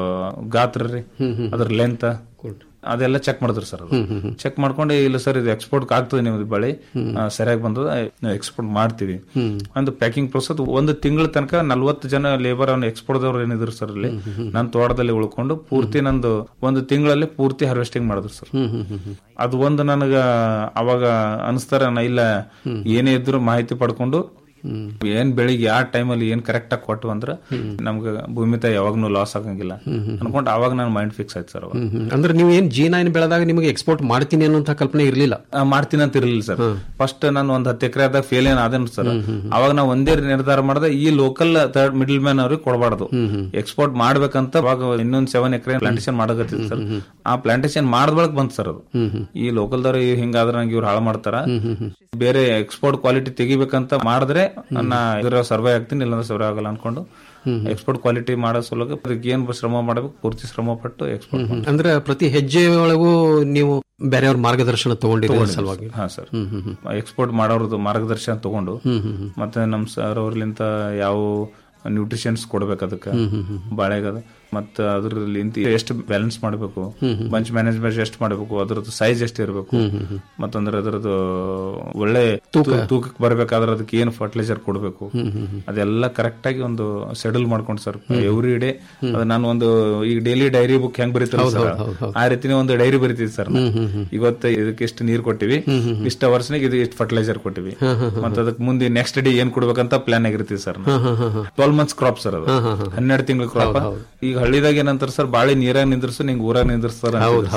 Speaker 17: ಗಾತ್ರ ರೀ ಅದ್ರ ಲೆಂತ್ ಅದೆಲ್ಲ ಚೆಕ್ ಮಾಡಿದ್ರು ಸರ್ ಅದು ಚೆಕ್ ಮಾಡ್ಕೊಂಡು ಇಲ್ಲ ಸರ್ ಇದು ಎಕ್ಸ್ಪೋರ್ಟ್ ಆಗ್ತದೆ ನಿಮ್ದು ಬಳಿ ಆ, ಸರಿಯಾಗಿ ಬಂದದ ನಾವು ಎಕ್ಸ್ಪೋರ್ಟ್ ಮಾಡ್ತೀವಿ ಒಂದು ಪ್ಯಾಕಿಂಗ್ ಪ್ರೊಸೆಸ್ ಒಂದು ತಿಂಗಳ ತನಕ ನಲ್ವತ್ತು ಜನ ಲೇಬರ್ ಅವ್ನ ಎಕ್ಸ್ಪೋರ್ಟ್ ದವ್ರು ಏನಿದ್ರು ಸರ್ ಅಲ್ಲಿ ನನ್ನ ತೋಟದಲ್ಲಿ ಉಳ್ಕೊಂಡು ಪೂರ್ತಿ ನಂದು ಒಂದು ತಿಂಗಳಲ್ಲಿ ಪೂರ್ತಿ ಹಾರ್ವೆಸ್ಟಿಂಗ್ ಮಾಡಿದ್ರು ಸರ್
Speaker 16: ಹ್ಮ್ ಹ್ಮ್ ಹ್ಮ್ ಹ್ಮ್
Speaker 17: ಅದು ಒಂದು ನನಗ ಅವಾಗ ಅನಿಸ್ತಾರ ನಾ ಇಲ್ಲ ಏನೇ ಇದ್ರು ಮಾಹಿತಿ ಪಡ್ಕೊಂಡು ಏನ್ ಬೆಳಿಗ್ಗೆ ಯಾವ ಟೈಮಲ್ಲಿ ಏನ್ ಕರೆಕ್ಟ್ ಆಗಿ ಕೊಟ್ಟು ಅಂದ್ರ ನಮ್ಗೆ ಭೂಮಿ ತಾಯಿ ಯಾವಾಗ್ನೂ ಲಾಸ್ ಆಗಂಗಿಲ್ಲ ಅನ್ಕೊಂಡು ಅವಾಗ ನನ್ನ ಮೈಂಡ್ ಫಿಕ್ಸ್ ಆಯ್ತು ಸರ್
Speaker 16: ಹ್ಮ್, ಹ್ಮ್. ಅಂದ್ರೆ ನೀವು ಏನ್ ಜಿ ನೈನ್ ಬೆಳೆದಾಗ ನಿಮಗೆ ಎಕ್ಸ್ಪೋರ್ಟ್ ಮಾಡ್ತೀನಿ ಅನ್ನೋಂಥ ಕಲ್ಪನೆ ಇರಲಿಲ್ಲ
Speaker 17: ಮಾಡ್ತೀನಿ ಅಂತ ಇರಲಿಲ್ಲ ಸರ್ ಫಸ್ಟ್ ನಾನು ಒಂದ್ ಹತ್ತು ಎಕರೆ ಆದಾಗ ಫೇಲ್ ಏನ್ ಆದೇನು ಸರ್ ಅವಾಗ ನಾವು ಒಂದೇ ನಿರ್ಧಾರ ಮಾಡಿದೆ ಈ ಲೋಕಲ್ ಥರ್ಡ್ ಮಿಡಲ್ ಮ್ಯಾನ್ ಅವ್ರಿಗೆ ಕೊಡಬಾರ್ದು ಎಕ್ಸ್ಪೋರ್ಟ್ ಮಾಡ್ಬೇಕಂತ ಅವಾಗ ಇನ್ನೊಂದ್ ಸೆವೆನ್ ಎಕರೆ ಪ್ಲಾಂಟೇಶನ್ ಮಾಡಕತ್ತಿತ್ತು ಸರ್ ಆ ಪ್ಲಾಂಟೇಶನ್ ಮಾಡಿದ ಬಳಕ ಬಂತು ಸರ್ ಅದು ಈ ಲೋಕಲ್ದವ್ರು ಹಿಂಗಾದ್ರೆ ನಂಗೆ ಇವ್ರು ಹಾಳು ಮಾಡ್ತಾರ ಬೇರೆ ಎಕ್ಸ್ಪೋರ್ಟ್ ಕ್ವಾಲಿಟಿ ತೆಗಿಬೇಕಂತ ಮಾಡಿದ್ರೆ ನಾ ಇದ್ರ ಸರ್ವೇ ಆಗ್ತೀನಿ ಇಲ್ಲಾಂದ್ರೆ ಸರ್ವೇ ಆಗಲ್ಲ ಅನ್ಕೊಂಡು ಎಕ್ಸ್ಪೋರ್ಟ್ ಕ್ವಾಲಿಟಿ ಮಾಡೋ ಸಲುವಾಗಿ ಅದಕ್ಕೆ ಏನ್ ಶ್ರಮ ಮಾಡಬೇಕು ಪೂರ್ತಿ ಶ್ರಮ ಪಟ್ಟು ಎಕ್ಸ್ಪೋರ್ಟ್
Speaker 16: ಅಂದ್ರೆ ಪ್ರತಿ ಹೆಜ್ಜೆ ಒಳಗೂ ನೀವು ಬೇರೆಯವ್ರ ಮಾರ್ಗದರ್ಶನ ತಗೊಂಡಿರೋ ಸಲುವಾಗಿ
Speaker 17: ಹಾ ಸರ್ ಎಕ್ಸ್ಪೋರ್ಟ್ ಮಾಡೋರ್ದು ಮಾರ್ಗದರ್ಶನ ತಗೊಂಡು ಮತ್ತೆ ನಮ್ ಸರ್ ಅವ್ರಲಿಂತ ಯಾವ ನ್ಯೂಟ್ರಿಷನ್ಸ್ ಕೊಡ್ಬೇಕು ಅದಕ್ಕೆ ಬಾಳೆಗದ ಮತ್ತೆ ಅದ್ರಲ್ಲಿ ಎಷ್ಟು ಬ್ಯಾಲೆನ್ಸ್ ಮಾಡಬೇಕು ಬಂಚ್ ಮ್ಯಾನೇಜ್ಮೆಂಟ್ ಎಷ್ಟು ಮಾಡಬೇಕು ಅದ್ರದ್ದು ಸೈಜ್ ಎಷ್ಟು ಇರಬೇಕು ಮತ್ತಂದ್ರೆ ಅದ್ರದ್ದು ಒಳ್ಳೆ ತೂಕಕ್ಕೆ ಬರ್ಬೇಕಾದ್ರೆ ಅದಕ್ಕೆ ಏನು ಫರ್ಟಿಲೈಸರ್ ಕೊಡಬೇಕು ಅದೆಲ್ಲ ಕರೆಕ್ಟ್ ಆಗಿ ಒಂದು ಶೆಡ್ಯೂಲ್ ಮಾಡ್ಕೊಂಡು ಸರ್ ಎವ್ರಿ ಡೇ ನಾನು ಒಂದು ಈಗ ಡೈಲಿ ಡೈರಿ ಬುಕ್ ಹೆಂಗ್ ಬರೀತಾರೆ ಸರ್ ಆ ರೀತಿನೇ ಒಂದು ಡೈರಿ ಬರಿತೀವಿ ಸರ್ ಇವತ್ತು ಇದಕ್ಕೆ ಎಷ್ಟು ನೀರ್ ಕೊಟ್ಟಿವಿ ಇಷ್ಟ ವರ್ಷನಿಗೆ ಇದು ಇಷ್ಟು ಫರ್ಟಿಲೈಸರ್ ಕೊಟ್ಟಿವಿ ಮತ್ತೆ ಅದಕ್ಕೆ ಮುಂದೆ ನೆಕ್ಸ್ಟ್ ಡೇ ಏನ್ ಕೊಡ್ಬೇಕಂತ ಪ್ಲಾನ್ ಆಗಿರ್ತೀವಿ sir twelve months crop sir ಅದು ಹನ್ನೆರಡು ತಿಂಗಳ ಕ್ರಾಪ್ ಈಗ ಹಳ್ಳಿದಾಗ ಏನಂತಾರ ಸರ್ ಬಾಳೆ ನೀರಾಗ ನಿಂದ್ರಸು ನಿಂಗೆ ಊರಾಗ ನಿಂದ್ರಸ್ತಾರ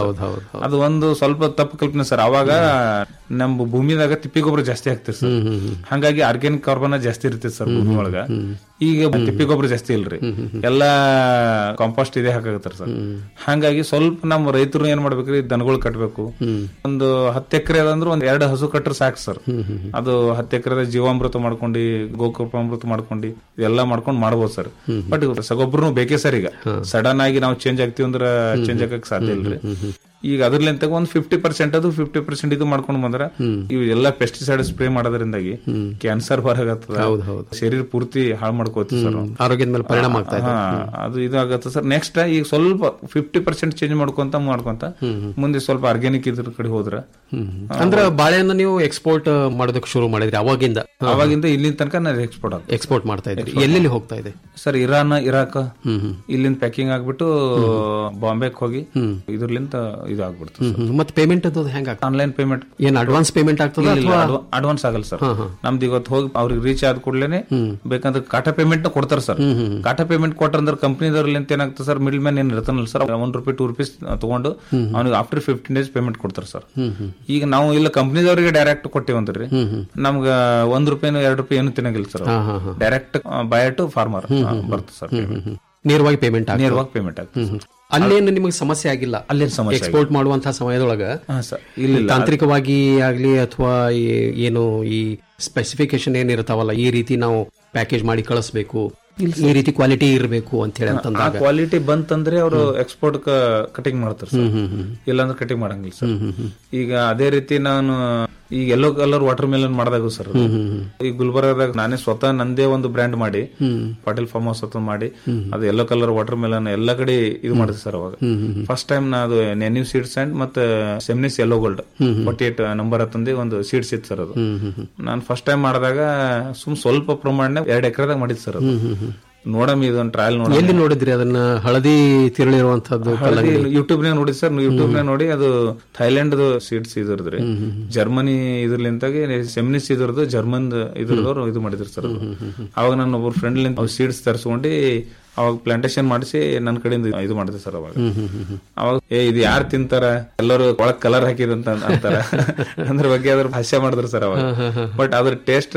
Speaker 17: ಅದು ಒಂದು ಸ್ವಲ್ಪ ತಪ್ಪು ಕಲ್ಪನೆ ಸರ್ ಅವಾಗ ನಮ್ಮ ಭೂಮಿದಾಗ ತಿಪ್ಪಿ ಗೊಬ್ಬರ ಜಾಸ್ತಿ ಆಗ್ತದೆ ಸರ್ ಹಂಗಾಗಿ ಆರ್ಗ್ಯಾನಿಕ್ ಕಾರ್ಬನ್ ಜಾಸ್ತಿ ಇರ್ತೈತೆ ಸರ್ ಭೂಮಿ ಒಳಗ ಈಗ ತಿಪ್ಪಿ ಗೊಬ್ಬರ ಜಾಸ್ತಿ ಇಲ್ರಿ ಎಲ್ಲಾ ಕಾಂಪೋಸ್ಟ್ ಇದೆ ಹಾಕಾಗತ್ತಾರ ಸರ್ ಹಂಗಾಗಿ ಸ್ವಲ್ಪ ನಮ್ಮ ರೈತರು ಏನ್ ಮಾಡ್ಬೇಕ್ರಿ ದನಗಳು ಕಟ್ಬೇಕು ಒಂದು ಹತ್ತು ಎಕರೆ ಅದಂದ್ರೆ ಒಂದ್ ಎರಡು ಹಸು ಕಟ್ರೆ ಸಾಕು ಸರ್ ಅದು ಹತ್ತು ಎಕರೆ ಜೀವಾಮೃತ ಮಾಡ್ಕೊಂಡು ಗೋಕೃಪಾಮೃತ ಮಾಡ್ಕೊಂಡು ಇದೆಲ್ಲ ಮಾಡ್ಕೊಂಡು ಮಾಡ್ಬೋದು ಸರ್ ಬಟ್ ರಸಗೊಬ್ಬರನು ಬೇಕೇ ಸರ್ ಈಗ ಸಡನ್ ಆಗಿ ನಾವು ಚೇಂಜ್ ಆಗ್ತೀವಿ ಅಂದ್ರೆ ಚೇಂಜ್ ಆಗಕ್ ಸಾಧ್ಯ ಇಲ್ರಿ ಈಗ ಅದ್ರಲ್ಲಿಂತ ಒಂದ್ ಫಿಫ್ಟಿ ಪರ್ಸೆಂಟ್ ಅದು ಫಿಫ್ಟಿ ಪರ್ಸೆಂಟ್ ಇದು ಮಾಡ್ಕೊಂಡು ಬಂದ್ರ ಇವು ಎಲ್ಲ ಪೆಸ್ಟಿಸೈಡ್ ಸ್ಪ್ರೇ ಮಾಡೋದ್ರಿಂದಾಗಿ ಕ್ಯಾನ್ಸರ್ ಹೊರಗತ್ತದ ಶರೀರ ಪೂರ್ತಿ ಹಾಳು ಮಾಡ್ಕೋತೀವಿ ಸರ್ ನಾವು.
Speaker 16: ಆರೋಗ್ಯದ ಮೇಲೆ ಪರಿಣಾಮ ಆಗ್ತಾ ಇದೆ
Speaker 17: ಹಾ, ಅದು ಇದು ಆಗತ್ತೆ ಸರ್ ನೆಕ್ಸ್ಟ್ ಈಗ ಸ್ವಲ್ಪ ಫಿಫ್ಟಿ ಪರ್ಸೆಂಟ್ ಚೇಂಜ್ ಮಾಡ್ಕೊಂತ ಮಾಡ್ಕೊಂತ ಮುಂದೆ ಸ್ವಲ್ಪ ಆರ್ಗ್ಯಾನಿಕ್ ಇದ್ರ ಕಡೆ ಹೋದ್ರ
Speaker 16: ಅಂದ್ರೆ ಬಾಳೆಹಣ್ಣು ನೀವು ಎಕ್ಸ್ಪೋರ್ಟ್ ಮಾಡೋದಕ್ಕೆ ಶುರು ಮಾಡಿದ್ರಿ ಅವಾಗಿಂದ
Speaker 17: ಅವಾಗಿಂದ ಇಲ್ಲಿನ ತನಕ ನಾನು ಎಕ್ಸ್ಪೋರ್ಟ್ ಆಗ
Speaker 16: ಎಕ್ಸ್ಪೋರ್ಟ್ ಮಾಡ್ತಾ ಇದ್ರಿ ಎಲ್ಲೆಲ್ಲಿ ಹೋಗ್ತಾ ಇದೆ
Speaker 17: ಸರ್ ಇರಾನ್ ಇರಾಕ್ ಇಲ್ಲಿಂದ ಪ್ಯಾಕಿಂಗ್ ಆಗ್ಬಿಟ್ಟು ಬಾಂಬೆಗೆ ಹೋಗಿ ಇದ್ರಲಿಂತ ಇದು ಆಗ್ಬಿಡ್ತು
Speaker 16: ಮತ್ತೆ ಪೇಮೆಂಟ್ ಅದು ಹೆಂಗ
Speaker 17: ಆನ್ಲೈನ್ ಪೇಮೆಂಟ್
Speaker 16: ಏನ್ ಅಡ್ವಾನ್ಸ್ ಪೇಮೆಂಟ್ ಆಗ್ತದ ಅಥವಾ
Speaker 17: ಅಡ್ವಾನ್ಸ್ ಆಗಲ್ಲ ಸರ್ ನಮ್ದು ಇವತ್ತು ಹೋಗಿ ಅವ್ರಿಗೆ ರೀಚ್ ಆದ ಕೂಡಲೇ ಬೇಕಂದ್ರೆ ಕಾಟಾ ಪೇಮೆಂಟ್ ಕೊಡ್ತಾರೆ ಸರ್ ಕಾಟಾ ಪೇಮೆಂಟ್ ಕೊಟ್ರಂದ್ರೆ ಕಂಪ್ನಿದವ್ರಲ್ಲಿ ಏನಾಗ್ತದೆ ಸರ್ ಮಿಡಲ್ ಮ್ಯಾನ್ ಏನ್ ಇರ್ತಾನಲ್ಲ sir one rupee two rupees ತಗೊಂಡು ಅವ್ನಿಗೆ ಆಫ್ಟರ್ ಫಿಫ್ಟೀನ್ ಡೇಸ್ ಪೇಮೆಂಟ್ ಕೊಡ್ತಾರೆ ಸರ್ ಈಗ ನಾವು ಇಲ್ಲ ಕಂಪ್ನಿದವ್ರಿಗೆ ಡೈರೆಕ್ಟ್ ಕೊಟ್ಟಿವಂದ್ರಿ ನಮ್ಗ ಒಂದ್ ರೂಪಾಯಿನೂ ಎರಡು ರೂಪಾಯಿ ಏನು ತಿನ್ನಂಗಿಲ್ಲ sir direct by to farmer ಬರ್ತದೆ ಸರ್
Speaker 16: ನೇರವಾಗಿ ಪೇಮೆಂಟ್
Speaker 17: ನೇರವಾಗಿ ಪೇಮೆಂಟ್ ಆಗ್ತದೆ
Speaker 16: ಅಲ್ಲೇನು ನಿಮಗೆ ಸಮಸ್ಯೆ ಆಗಿಲ್ಲ
Speaker 17: ಅಲ್ಲೇನು ಸಮಸ್ಯೆ
Speaker 16: ಎಕ್ಸ್ಪೋರ್ಟ್ ಮಾಡುವಂತಹ ಸಮಯದೊಳಗ
Speaker 17: ಸರ್ ಇಲ್ಲ
Speaker 16: ತಾಂತ್ರಿಕವಾಗಿ ಆಗ್ಲಿ ಅಥವಾ ಏನು ಈ ಸ್ಪೆಸಿಫಿಕೇಶನ್ ಏನಿರ್ತಾವಲ್ಲ ಈ ರೀತಿ ನಾವು ಪ್ಯಾಕೇಜ್ ಮಾಡಿ ಕಳಿಸ್ಬೇಕು ಈ ರೀತಿ ಕ್ವಾಲಿಟಿ ಇರಬೇಕು ಅಂತ ಹೇಳಿ
Speaker 17: ಆ
Speaker 16: ಅಂತಂದಾಗ
Speaker 17: ಕ್ವಾಲಿಟಿ ಬಂತಂದ್ರೆ ಅವರು ಎಕ್ಸ್ಪೋರ್ಟ್ ಕಟಿಂಗ್ ಮಾಡ್ತಾರೆ ಸರ್ ಇಲ್ಲಾಂದ್ರೆ ಕಟಿಂಗ್ ಮಾಡಂಗಿಲ್ಲ ಸರ್ ಈಗ ಅದೇ ರೀತಿ ನಾನು ಈಗ ಎಲ್ಲೋ ಕಲರ್ ವಾಟರ್ ಮೆಲನ್ ಮಾಡಿದಾಗ ಸರ್ ಅದು. ಈ ಗುಲ್ಬರ್ಗದಾಗ ನಾನೇ ಸ್ವತಃ ನಂದೇ ಒಂದು ಬ್ರ್ಯಾಂಡ್ ಮಾಡಿ ಪಾಟೀಲ್ ಫಾರ್ಮ್ ಹೌಸ್ ಅಂತ ಮಾಡಿ ಅದು ಎಲ್ಲೋ ಕಲರ್ ವಾಟರ್ ಮೆಲನ್ ಎಲ್ಲ ಕಡೆ ಇದು ಮಾಡಿದೆ ಸರ್ ಅವಾಗ ಫಸ್ಟ್ ಟೈಮ್ ನಾ ಅದು ನೆನ್ಯೂ ಸೀಡ್ಸ್ ಅಂಡ್ ಮತ್ತೆ Seminis yellow gold forty eight number ಹತ್ತಂದಿ ಒಂದು ಸೀಡ್ಸ್ ಇತ್ತು ಸರ್ ಅದು ನಾನು ಫಸ್ಟ್ ಟೈಮ್ ಮಾಡಿದಾಗ ಸುಮ್ ಸ್ವಲ್ಪ ಪ್ರಮಾಣ ಎರಡು ಎಕರೆದಾಗ ಮಾಡಿದ್ ಸರ್ ಅದು ನೋಡಮ್ ಇದೊಂದು ಟ್ರಯಲ್ ನೋಡ
Speaker 16: ಎಲ್ಲಿ ನೋಡಿದ್ರಿ ಅದನ್ನ ಹಳದಿ ತಿರುಳಿರುವಂತದ್ದು ಕಲ್ಲಂಗಡಿ
Speaker 17: ಯೂಟ್ಯೂಬ್ ನಾಗ ನೋಡಿ ಸರ್ ಯೂಟ್ಯೂಬ್ ನಾಗ ನೋಡಿ ಅದು ಥೈಲ್ಯಾಂಡ್ ಸೀಡ್ಸ್ ಇದ್ರದ್ರಿ ಜರ್ಮನಿ ಇದ್ರಲಿಂತಾಗಿ ಸೆಮಿನಿಸ್ ಇದ್ರದ್ದು ಜರ್ಮನ್ ಇದ್ರದವ್ರು ಇದು ಮಾಡಿದ್ರು ಸರ್ ಅದು. ಅವಾಗ ನನ್ನ ಒಬ್ಬರು ಫ್ರೆಂಡ್ ಸೀಡ್ಸ್ ತರಿಸ್ಕೊಂಡು ಅವಾಗ ಪ್ಲಾಂಟೇಶನ್ ಮಾಡಿಸಿ ನನ್ನ ಕಡೆಯಿಂದ ಇದು ಮಾಡಿದೆ ಸರ್ ಅವಾಗ ಅವಾಗ ಏ ಇದು ಯಾರು ತಿಂತಾರ ಎಲ್ಲರೂ ಒಳಗ್ ಕಲರ್ ಹಾಕಿರಂತ ಅಂತಾರ ಅದ್ರ ಬಗ್ಗೆ ಅದ್ರ ಭಾಷ್ಯ ಮಾಡಿದ್ರು ಸರ್ ಅವಾಗ ಬಟ್ ಅದ್ರ ಟೇಸ್ಟ್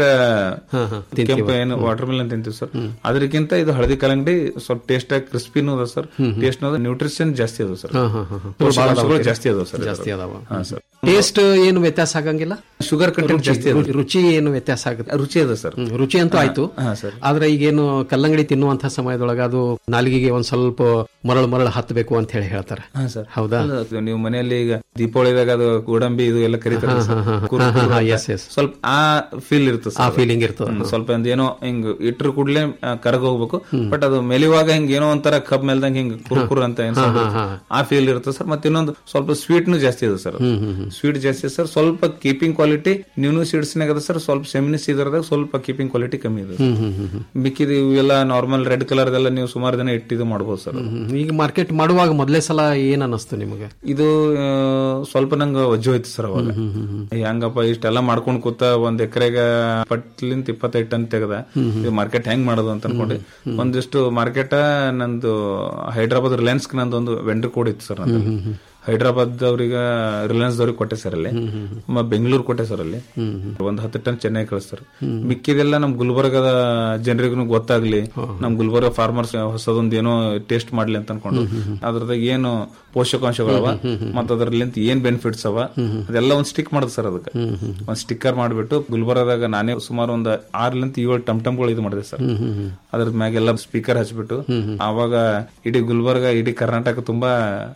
Speaker 17: ಕೆಂಪು ಏನು ವಾಟರ್ ಮಿಲನ್ ತಿಂತೀವಿ ಸರ್ ಅದಕ್ಕಿಂತ ಇದು ಹಳದಿ ಕಲ್ಲಂಗಡಿ ಸ್ವಲ್ಪ ಟೇಸ್ಟ್ ಆಗಿ ಕ್ರಿಸ್ಪಿನೂ ಅದ ಸರ್ ಟೇಸ್ಟ್ ನ್ಯೂಟ್ರಿಷನ್ ಜಾಸ್ತಿ ಅದ ಸರ್ ಪೋಷಕಾಂಶಗಳು ಜಾಸ್ತಿ ಅದಾವ ಸರ್
Speaker 16: ಜಾಸ್ತಿ ಅದಾವ
Speaker 17: ಹಾ ಸರ್
Speaker 16: ಟೇಸ್ಟ್ ಏನು ವ್ಯತ್ಯಾಸ ಆಗಂಗಿಲ್ಲ
Speaker 17: ಶುಗರ್ ಕಂಟೆಂಟ್ ಜಾಸ್ತಿ ಅದ
Speaker 16: ರುಚಿ- ರುಚಿ ಏನು ವ್ಯತ್ಯಾಸ ಆಗುತ್ತೆ
Speaker 17: ರುಚಿ ಅದ ಸರ್
Speaker 16: ಹ್ಮ್, ರುಚಿ ಅಂತೂ ಆಯ್ತು
Speaker 17: ಹಾ ಸರ್
Speaker 16: ಆದ್ರೆ ಈಗೇನು ಕಲ್ಲಂಗಡಿ ತಿನ್ನುವಂತಹ ಸಮಯದೊಳಗ ಅದು ನಾಲಿಗೆಗೆ ಒಂದ್ ಸ್ವಲ್ಪ ಮರಳು ಮರಳು ಹತ್ತಬೇಕು ಅಂತ ಹೇಳಿ ಹೇಳ್ತಾರೆ
Speaker 17: ಹಾ ಸರ್
Speaker 16: ಹೌದಾ
Speaker 17: ಅಲ್ಲ, ನೀವು ಮನೆಯಲ್ಲಿ ಈಗ ದೀಪಾವಳಿದಾಗ ಅದು ಗೋಡಂಬಿ ಇದು ಎಲ್ಲ ಕರೀತಾರೆ
Speaker 16: ಹಾ,
Speaker 17: ಸರ್.
Speaker 16: ಹಾ, ಹಾ.
Speaker 17: ಕುರು-
Speaker 16: ಹಾ, ಹಾ,
Speaker 17: ಕುರು
Speaker 16: ಹಾ,
Speaker 17: ಅಂತ.
Speaker 16: yes, yes.
Speaker 17: ಸ್ವಲ್ಪ ಆ ಫೀಲ್ ಇರ್ತದೆ
Speaker 16: ಆ
Speaker 17: ಸರ್.
Speaker 16: feeling ಇರ್ತದೆ.
Speaker 17: ಹ್ಮ್, ಸ್ವಲ್ಪ ಒಂದ್ ಏನೋ ಹಿಂಗ್ ಇಟ್ರ ಕೂಡ್ಲೆ ಕರಗ ಹೋಗ್ಬೇಕು ಬಟ್ ಅದು ಮೆಲಿವಾಗ ಹಿಂಗ್ ಏನೋ ಒಂಥರ ಕಬ್ ಮೇಲ್ದಂಗ್ ಹಿಂಗ್ ಕುರ್ಕುರ್ ಅಂತ ಏನ್
Speaker 16: ಹಾ,
Speaker 17: sound
Speaker 16: ಹಾ,
Speaker 17: ಇರುತ್ತೆ.
Speaker 16: ಹಾ.
Speaker 17: ಆ ಫೀಲ್ ಇರ್ತದೆ ಸರ್ ಮತ್ತೆ ಇನ್ನೊಂದು ಸ್ವಲ್ಪ ಸ್ವೀಟ್ನು ಜಾಸ್ತಿ ಇದೆ ಸರ್ ಸ್ವೀಟ್ ಜಾಸ್ತಿ ಸರ್ ಸ್ವಲ್ಪ ಕೀಪಿಂಗ್ ಕ್ವಾಲಿಟಿ ನ್ಯೂನು ಸೀಡ್ಸ್ ಅದ ಸರ್ ಸ್ವಲ್ಪ ಸೆಮಿನಿ ಸೀದರ್ದಾಗ ಸ್ವಲ್ಪ ಕೀಪಿಂಗ್ ಕ್ವಾಲಿಟಿ ಕಮ್ಮಿ ಇದೆ
Speaker 16: ಹ್ಮ್ ಹ್ಮ್ ಹ್ಮ್ ಹ್ಮ್.
Speaker 17: ಮಿಕ್ಕಿದ ಇವೆಲ್ಲ ನಾರ್ಮಲ್ ರೆಡ್ ಕಲರ್ ಎಲ್ಲ ನೀವು ಸುಮಾರು ದಿನ ಇಟ್ಟಿದ್ದು ಮಾಡ್ಬೋದು ಸರ್
Speaker 16: ಹ್ಮ್. ಈಗ ಮಾರ್ಕೆಟ್ ಮಾಡುವಾಗ ಮೊದಲೇ ಸಲ ಏನ್ ಅನ್ನಿಸ್ತು ನಿಮಗೆ
Speaker 17: ಇದು ಆ, ಸ್ವಲ್ಪ ನಂಗೆ ವಜ್ಜು ಹೋಯ್ತು ಸರ್ ಅವಾಗ ಹೆಂಗಪ್ಪ ಇಷ್ಟೆಲ್ಲ ಮಾಡ್ಕೊಂಡ್ ಕೂತ ಒಂದ್ ಎಕರೆಗ ಪಟ್ಲಿಂತ ಇಪ್ಪತ್ತೈದು ಟನ್ ತೆಗದ ಇದು ಮಾರ್ಕೆಟ್ ಹೆಂಗ್ ಮಾಡೋದು ಅಂತ ಅನ್ಕೊಂಡೆ ಒಂದಿಷ್ಟು ಮಾರ್ಕೆಟ್ ನಂದು ಹೈದ್ರಾಬಾದ್ ರಿಲಯನ್ಸ್ ನಂದು ಒಂದು ವೆಂಡರ್ ಕೋಡ್ ಇತ್ತು ಸರ್ ನಂದು ಹೈದ್ರಾಬಾದ್ ಅವ್ರಿಗೆ ರಿಲಯನ್ಸ್ ದವ್ರಿಗೆ ಕೊಟ್ಟೆ ಸರ್ ಅಲ್ಲಿ ಮ ಬೆಂಗಳೂರು ಕೊಟ್ಟೆ ಸರ್ ಅಲ್ಲಿ ಒಂದ್ ಹತ್ತು ಟನ್ ಚೆನ್ನೈ ಕಳಿಸ್ತಾರೆ ಮಿಕ್ಕಿದೆಲ್ಲ ನಮ್ ಗುಲ್ಬರ್ಗದ ಜನರಿಗೂ ಗೊತ್ತಾಗ್ಲಿ ನಮ್ ಗುಲ್ಬರ್ಗ ಫಾರ್ಮರ್ಸ್ ಹೊಸದೊಂದ್ ಏನೋ ಟೇಸ್ಟ್ ಮಾಡ್ಲಿ ಅಂತ ಅನ್ಕೊಂಡು ಅದ್ರದಾಗ ಏನು ಪೋಷಕಾಂಶಗಳವ ಮತ್ತ ಅದ್ರಲ್ಲಿಂತ ಏನ್ ಬೆನಿಫಿಟ್ಸ್ ಅವ ಅದೆಲ್ಲ ಒಂದ್ ಸ್ಟಿಕ್ ಮಾಡುದು ಸರ್ ಅದಕ್ಕೆ ಒಂದ್ ಸ್ಟಿಕ್ಕರ್ ಮಾಡ್ಬಿಟ್ಟು ಗುಲ್ಬರ್ಗದಾಗ ನಾನೇ ಸುಮಾರು ಒಂದ್ ಆರ್ಲಿಂತ ಏಳು ಟಮ್ ಟಮ್ಗಳು ಇದು ಮಾಡಿದೆ ಸರ್ ಅದ್ರ ಮ್ಯಾಗೆಲ್ಲ ಸ್ಪೀಕರ್ ಹಚ್ಬಿಟ್ಟು ಆವಾಗ ಇಡೀ ಗುಲ್ಬರ್ಗ ಇಡೀ ಕರ್ನಾಟಕ ತುಂಬಾ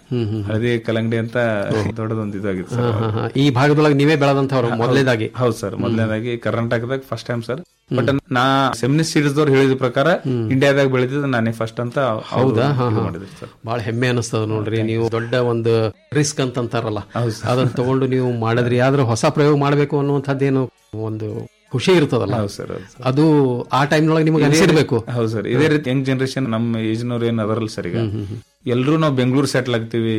Speaker 17: ಹಳದಿ ಕಲಂಗಡಿ ಅಂತ ದೊಡ್ಡದೊಂದು ಇದಾಗಿತ್ತು ಸರ್
Speaker 16: ಹಾ, ಹಾ. ಈ ಭಾಗದೊಳಗೆ ನೀವೇ ಬೆಳೆದಂತವ್ರು ಮೊದಲೇದಾಗಿ
Speaker 17: ಹೌದು ಸರ್ ಮೊದಲನೇದಾಗಿ ಕರ್ನಾಟಕದಾಗ ಫಸ್ಟ್ ಟೈಮ್ ಸರ್ ಬಟ್ ನಾ ಸೆಮಿನಿ ಸೀಡ್ಸ್ ದವ್ರು ಹೇಳಿದ ಪ್ರಕಾರ ಇಂಡಿಯಾದಾಗ ಬೆಳೆದಿದ್ದು ನಾನೇ ಫಸ್ಟ್ ಅಂತ ಅವ್ರು
Speaker 16: ಹೌದಾ ಹಾ,
Speaker 17: ಇದು
Speaker 16: ಹಾ.
Speaker 17: ಮಾಡಿದ್ರು ಸರ್
Speaker 16: ಬಹಳ ಹೆಮ್ಮೆ ಅನಿಸ್ತದ ನೋಡ್ರಿ ನೀವು ದೊಡ್ಡ ಒಂದು ರಿಸ್ಕ್ ಅಂತ ಅಂತಾರಲ್ಲ ಅದನ್ನ ತಗೊಂಡು ನೀವು ಮಾಡಿದ್ರಿ ಆದ್ರೆ ಹೊಸ ಪ್ರಯೋಗ ಮಾಡಬೇಕು ಅನ್ನುವಂಥದ್ದೇನು ಒಂದು ಖುಷಿ ಇರ್ತದಲ್ಲ
Speaker 17: ಹೌದು ಸರ್
Speaker 16: ಅದು ಆ ಟೈಮ್ನೊಳಗೆ ನಿಮಗೆ ಅನಿಸಿರ್ಬೇಕು
Speaker 17: ಹೌದು ಸರ್ ಇದೇ ರೀತಿ ಯಂಗ್ ಜನರೇಷನ್ ನಮ್ಮ ಏಜ್ನವ್ರು ಏನ್ ಅದರಲ್ಲ ಸರ್ ಈಗ ಎಲ್ರು ನಾವು ಬೆಂಗಳೂರು ಸೆಟ್ಲ್ ಆಗ್ತೀವಿ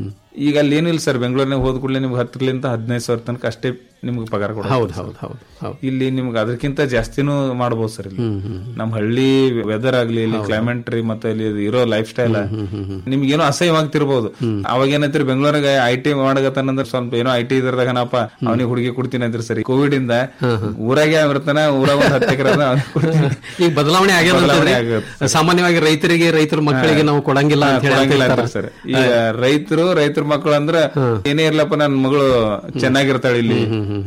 Speaker 17: ಈಗ ಅಲ್ಲಿ ಏನಿಲ್ಲ ಸರ್ ಬೆಂಗಳೂರಿನಾಗ ಹೋದ ಕೂಡಲೇ ನಿಮ್ಗೆ ಹತ್ತರಿಂದ ಹದಿನೈದು ಸಾವಿರ ತನಕ ಅಷ್ಟೇ ನಿಮ್ಗೆ ಪಗಾರ ಕೊಡ
Speaker 16: ಹೌದು ಹೌದು ಹೌದು ಹೌದು
Speaker 17: ಇಲ್ಲಿ ನಿಮ್ಗೆ ಅದಕ್ಕಿಂತ ಜಾಸ್ತಿನೂ ಮಾಡಬಹುದು ಸರ್ ಇಲ್ಲಿ ನಮ್ ಹಳ್ಳಿ ವೆದರ್ ಆಗ್ಲಿ ಇಲ್ಲಿ ಕ್ಲೈಮೇಟ್ ರೀ ಮತ್ತೆ ಇಲ್ಲಿ ಇರೋ ಲೈಫ್ ಸ್ಟೈಲ್ ನಿಮ್ಗೆ ಏನೋ ಅಸಹ್ಯವಾಗ್ತಿರ್ಬೋದು ಅವಾಗ ಏನಂತೀರಿ ಬೆಂಗಳೂರಾಗ ಐ ಟಿ ಮಾಡಕತ್ತಾನಂದ್ರೆ ಸ್ವಲ್ಪ ಏನೋ ಐ ಟಿ ಇದ್ರದಾಗನಪ್ಪ ಅವನಿಗೆ ಹುಡುಗಿ ಕೊಡ್ತೀನಿ ಅಂದ್ರಿ ಸರಿ ಕೋವಿಡ್ ಇಂದ ಊರಾಗೆ ಬರ್ತಾನ ಊರಾಗ ಒಂದ್ ಹತ್ತು ಎಕರೆ
Speaker 16: ಈಗ ಬದಲಾವಣೆ ಆಗ್ಯದ
Speaker 17: ಬದಲಾವಣೆ
Speaker 16: ಅಂತಂದ್ರೆ
Speaker 17: ಆಗತ್ತೆ.
Speaker 16: ಸಾಮಾನ್ಯವಾಗಿ ರೈತರಿಗೆ ರೈತರ ಮಕ್ಕಳಿಗೆ ನಾವು ಕೊಡಂಗಿಲ್ಲ ಅಂತ ಹೇಳಿ
Speaker 17: ಕೊಡಂಗಿಲ್ಲ
Speaker 16: ಅಂತಿರ್ತಾರ.
Speaker 17: ಅಂತಾರೆ ಸರ್ ಈಗ ರೈತರು ರೈತರ ಮಕ್ಕಳು ಅಂದ್ರ ಏನೇ ಇರ್ಲಪ್ಪ ನನ್ ಮಗಳು ಚೆನ್ನಾಗಿರ್ತಾಳೆ ಇಲ್ಲಿ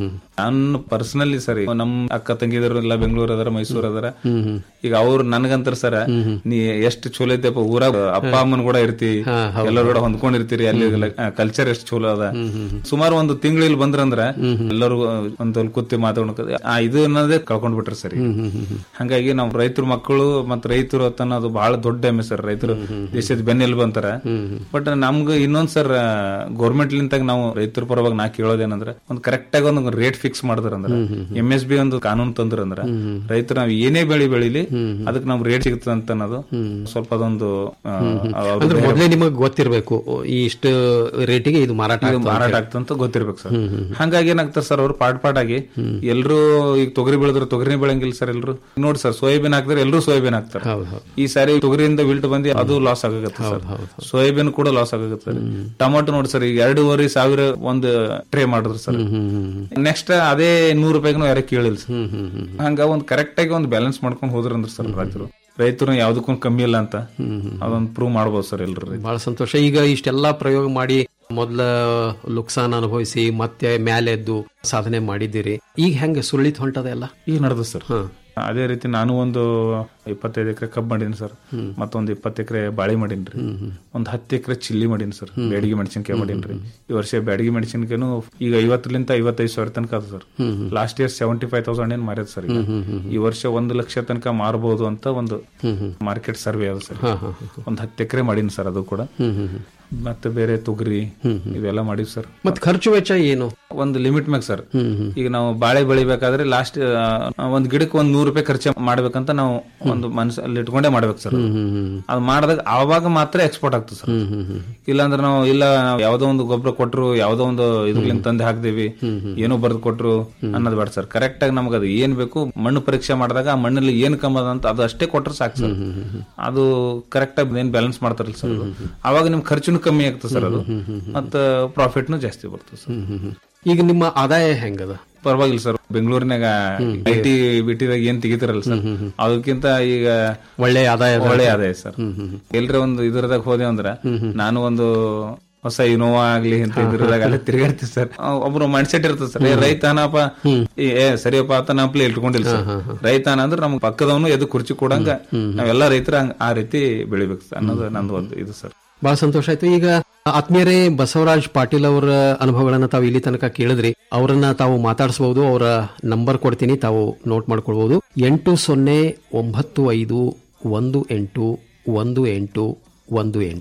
Speaker 17: ನಾನು ಪರ್ಸನಲಿ ಸರ್ ನಮ್ ಅಕ್ಕ ತಂಗಿದರು ಎಲ್ಲ ಬೆಂಗಳೂರು ಅದರ ಮೈಸೂರು ಅದರ ಈಗ ಅವ್ರು ನನ್ಗಂತಾರ ಸರ್ ನೀ ಎಷ್ಟು ಚಲೋ ಐತೆಪ್ಪ ಊರಾಗ ಅಪ್ಪ ಅಮ್ಮನ್ ಕೂಡ ಇರ್ತಿ ಎಲ್ಲರೂ ಕೂಡ ಹೊಂದ್ಕೊಂಡಿರ್ತೀರಿ ಅಲ್ಲಿ ಕಲ್ಚರ್ ಎಷ್ಟು ಚಲೋ ಅದ ಸುಮಾರು ಒಂದು ತಿಂಗಳು ಇಲ್ಲಿ ಬಂದ್ರಂದ್ರ ಎಲ್ಲರೂ ಒಂದ್ ಕೂತಿ ಮಾತಾಡೋಣ ಆ ಇದು ಅನ್ನೋದೇ ಕಳ್ಕೊಂಡ್ ಬಿಟ್ರಿ ಸರ್ ಈಗ. ಹಂಗಾಗಿ ನಾವು ರೈತರ ಮಕ್ಕಳು ಮತ್ ರೈತರು ಅಂತ ಅನ್ನೋದು ಬಹಳ ದೊಡ್ಡ ಹೆಮ್ಮೆ ಸರ್ ರೈತರು ದೇಶದ ಬೆನ್ನೆಲುಬು ಅಂತಾರ ಬಟ್ ನಮ್ಗೆ ಇನ್ನೊಂದ್ ಸರ್ ಗೌರ್ಮೆಂಟ್ ಲಿಂತಾಗ ನಾವು ರೈತರ ಪರವಾಗಿ ನಾ ಕೇಳೋದೇನಂದ್ರೆ ಒಂದು ಕರೆಕ್ಟ್ ಆಗಿ ಒಂದು ರೇಟ್ ಫಿಕ್ಸ್ ಮಾಡಿದ್ರ ಅಂದ್ರ ಎಂ ಎಸ್ ಬಿ ಒಂದು ಕಾನೂನು ತಂದ್ರ ಅಂದ್ರ ರೈತರು ನಾವ್ ಏನೇ ಬೆಳಿ ಬೆಳಿಲಿ ಅದಕ್ಕೆ ನಮ್ಗೆ ರೇಟ್ ಸಿಗುತ್ತೆ ಅಂತ ಅನ್ನೋದು ಸ್ವಲ್ಪ ಅದೊಂದು ಆ, ಅವ್ರ
Speaker 16: ಅಂದ್ರೆ
Speaker 17: ಬೇರೆ-
Speaker 16: ಮೊದಲೇ ನಿಮಗೆ ಗೊತ್ತಿರಬೇಕು ಈ ಇಷ್ಟು ರೇಟಿಗೆ ಇದು ಮಾರಾಟ
Speaker 17: ಇದು
Speaker 16: ಆಗ್ತದೆ
Speaker 17: ಮಾರಾಟ
Speaker 16: ಅಂತ
Speaker 17: ಆಗ್ತಂತ ಗೊತ್ತಿರ್ಬೇಕು ಸರ್ ಹಂಗಾಗಿ ಏನಾಗ್ತದೆ ಸರ್ ಅವ್ರು ಪಾಟ್ ಪಾಟ್ ಆಗಿ ಎಲ್ರು ಈಗ ತೊಗರಿ ಬೆಳೆದ್ರು ತೊಗರಿ ಬೆಳಂಗಿಲ್ಲ ಸರ್ ಎಲ್ರು ನೋಡಿ ಸರ್ ಸೋಯಾಬೀನ್ ಹಾಕಿದ್ರೆ ಎಲ್ಲರೂ ಸೋಯಾಬೀನ್ ಹಾಕ್ತಾರೆ ಈ ಸಾರಿ ತೊಗರಿಯಿಂದ ವಿಲ್ಟ್ ಬಂದು ಅದು ಲಾಸ್ ಆಗುತ್ತೆ ಸರ್ ಸೋಯಾಬೀನ್ ಕೂಡ ಲಾಸ್ ಆಗುತ್ತೆ ಸರ್ ಟೊಮಾಟೊ ನೋಡಿ ಸರ್ ಈಗ ಎರಡೂವರೆ ಸಾವಿರ ಒಂದು ಟ್ರೇ ಮಾಡಿದ್ರು ಸರ್ ನೆಕ್ಸ್ಟ್ ಅದೇ ನೂರು ರೂಪಾಯಿಗೂ ಯಾರು ಕೇಳಿಲ್ಲ ಸರ್ ಹಂಗ ಒಂದ್ ಕರೆಕ್ಟ್ ಆಗಿ ಒಂದು ಬ್ಯಾಲೆನ್ಸ್ ಮಾಡ್ಕೊಂಡು ಹೋದ್ರಂದ್ರ ಸರ್ ರೈತರು ರೈತರು ಯಾವ್ದಕ್ಕೂ ಕಮ್ಮಿ ಇಲ್ಲ ಅಂತ ಅದೊಂದು ಪ್ರೂವ್ ಮಾಡ್ಬೋದು ಸರ್ ಎಲ್ರು
Speaker 16: ಬಹಳ ಸಂತೋಷ ಈಗ ಇಷ್ಟೆಲ್ಲಾ ಪ್ರಯೋಗ ಮಾಡಿ ಮೊದಲ ಲುಕ್ಸಾನ್ ಅನುಭವಿಸಿ ಮತ್ತೆ ಮೇಲೆ ಎದ್ದು ಸಾಧನೆ ಮಾಡಿದ್ದೀರಿ ಈಗ ಹೆಂಗೆ ಸುಳ್ಳಿತ್ ಹೊಂಟದ ಎಲ್ಲ
Speaker 17: ಈಗ ನಡೆದ ಸರ್ ಅದೇ ರೀತಿ ನಾನು ಒಂದು ಇಪ್ಪತ್ತೈದು ಎಕರೆ ಕಬ್ಬು ಮಾಡೀನಿ ಸರ್ ಮತ್ತೊಂದು ಇಪ್ಪತ್ತು ಎಕರೆ ಬಾಳೆ ಮಾಡೀನಿ ಒಂದ್ ಹತ್ತು ಎಕರೆ ಚಿಲ್ಲಿ ಮಾಡೀನಿ ಸರ್ ಬ್ಯಾಡಗಿ ಮೆಣಸಿನ್ಕಾಯಿ ಮಾಡೀನಿ ಈ ವರ್ಷ ಬ್ಯಾಡಗಿ ಮೆಣಸಿನ್ಕಾಯಿನು ಈಗ ಐವತ್ತರಿಂದ ಐವತ್ತೈದು ಸಾವಿರ ತನಕ ಅದು sir last year seventy five thousand ಏನ್ ಮಾರ್ಯದ ಸರ್ ಈಗ ಈ ವರ್ಷ ಒಂದು ಲಕ್ಷ ತನಕ ಮಾರಬಹುದು ಅಂತ ಒಂದು ಮಾರ್ಕೆಟ್ ಸರ್ವೆ ಅದ ಸರ್ ಒಂದ್ ಹತ್ತು ಎಕರೆ ಮಾಡೀನಿ ಸರ್ ಅದು ಕೂಡ ಮತ್ತೆ ಬೇರೆ ತೊಗರಿ ಇವೆಲ್ಲ ಮಾಡಿವಿ ಸರ್
Speaker 16: ಮತ್ತೆ ಖರ್ಚು ವೆಚ್ಚ ಏನು
Speaker 17: ಒಂದು ಲಿಮಿಟ್ ಮ್ಯಾಗ ಸರ್ ಈಗ ನಾವು ಬಾಳೆ ಬೆಳಿಬೇಕಾದ್ರೆ ಲಾಸ್ಟ್ ಒಂದ್ ಗಿಡಕ್ಕೆ ಒಂದ್ ನೂರು ರೂಪಾಯಿ ಖರ್ಚು ಮಾಡ್ಬೇಕಂತ ನಾವು ಒಂದು ಮನಸ್ಸಲ್ಲಿ ಇಟ್ಕೊಂಡೇ ಮಾಡ್ಬೇಕು ಸರ್ ಅದು ಮಾಡಿದಾಗ ಆವಾಗ ಮಾತ್ರ ಎಕ್ಸ್ಪೋರ್ಟ್ ಆಗ್ತದೆ ಸರ್ ಇಲ್ಲಾಂದ್ರೆ ನಾವು ಇಲ್ಲ ನಾವು ಯಾವ್ದೋ ಒಂದು ಗೊಬ್ಬರ ಕೊಟ್ರು ಯಾವ್ದೋ ಒಂದು ಇದ್ರಲಿಂದ ತಂದೆ ಹಾಕ್ದೇವಿ ಏನೋ ಬರ್ದು ಕೊಟ್ರು ಅನ್ನೋದು ಬೇಡ ಸರ್ ಕರೆಕ್ಟ್ ಆಗಿ ನಮ್ಗೆ ಅದು ಏನ್ ಬೇಕು ಮಣ್ಣು ಪರೀಕ್ಷೆ ಮಾಡಿದಾಗ ಆ ಮಣ್ಣಲ್ಲಿ ಏನ್ ಕಮ್ಮ ಅದ ಅಂತ ಅದು ಅಷ್ಟೇ ಕೊಟ್ರೆ ಸಾಕು ಸರ್ ಅದು ಕರೆಕ್ಟ್ ಆಗಿ ಏನ್ ಬ್ಯಾಲೆನ್ಸ್ ಮಾಡ್ತಾರಲ್ಲ ಸರ್ ಅದು. ಅವಾಗ ನಿಮ್ ಖರ್ಚುನು ಕಮ್ಮಿ ಆಗ್ತದೆ ಸರ್ ಅದು ಮತ್ತ ಪ್ರಾಫಿಟ್ನು ಜಾಸ್ತಿ ಬರ್ತದೆ ಸರ್
Speaker 16: ಈಗ ನಿಮ್ಮ ಆದಾಯ ಹೆಂಗದ
Speaker 17: ಪರವಾಗಿಲ್ಲ ಸರ್ ಬೆಂಗಳೂರಿನಾಗ ಐ ಟಿ ಬಿಟಿದಾಗ ಏನ್ ತೆಗಿತಾರಲ್ಲ ಸರ್ ಅದಕ್ಕಿಂತ ಈಗ
Speaker 16: ಒಳ್ಳೆ ಆದಾಯ ಅದ.
Speaker 17: ಒಳ್ಳೆ ಆದಾಯ ಸರ್ ಎಲ್ರ ಒಂದು ಇದ್ರದಾಗ ಹೋದೆ ಅಂದ್ರ ನಾನು ಒಂದು ಹೊಸ ಇನೋವಾ ಆಗ್ಲಿ ಅಂತ ಇದ್ರದಾಗ ಅಲ್ಲಿ ತಿರುಗಾಡ್ತೀವಿ ಸರ್ ಒಬ್ರು ಮೈಂಡ್ ಸೆಟ್ ಇರ್ತದೆ ಸರ್ ಏ ರೈತ ಅನಪ್ಪ ಏ ಸರಿಯಪ್ಪ ಆತ ನಾಪ್ಲೆ ಇಟ್ಕೊಂಡಿಲ್ಲ ಸರ್ ರೈತ ಅಂದ್ರೆ ನಮ್ಗೆ ಪಕ್ಕದವನು ಎದು ಕುರ್ಚಿ ಕೊಡಂಗ ನಾವೆಲ್ಲ ರೈತರ ಹಂಗ ಆ ರೀತಿ ಬೆಳಿಬೇಕು ಸರ್ ಅನ್ನೋದು ನಂದು ಒಂದು ಇದು ಸರ್
Speaker 16: ಬಹಳ ಸಂತೋಷ ಆಯ್ತು ಈಗ ಆತ್ಮೀಯರೇ ಬಸವರಾಜ್ ಪಾಟೀಲ್ ಅವರ ಅನುಭವಗಳನ್ನ ತಾವು ಇಲ್ಲಿ ತನಕ ಕೇಳಿದ್ರಿ ಅವರನ್ನ ತಾವು ಮಾತಾಡಿಸಬಹುದು ಅವರ ನಂಬರ್ ಕೊಡ್ತೀನಿ ತಾವು ನೋಟ್ ಮಾಡ್ಕೊಳ್ಬಹುದು ಎಂಟು ಸೊನ್ನೆ ಒಂಬತ್ತು ಐದು ಒಂದು ಎಂಟು ಒಂದು ಎಂಟು ಒಂದು ಎಂಟು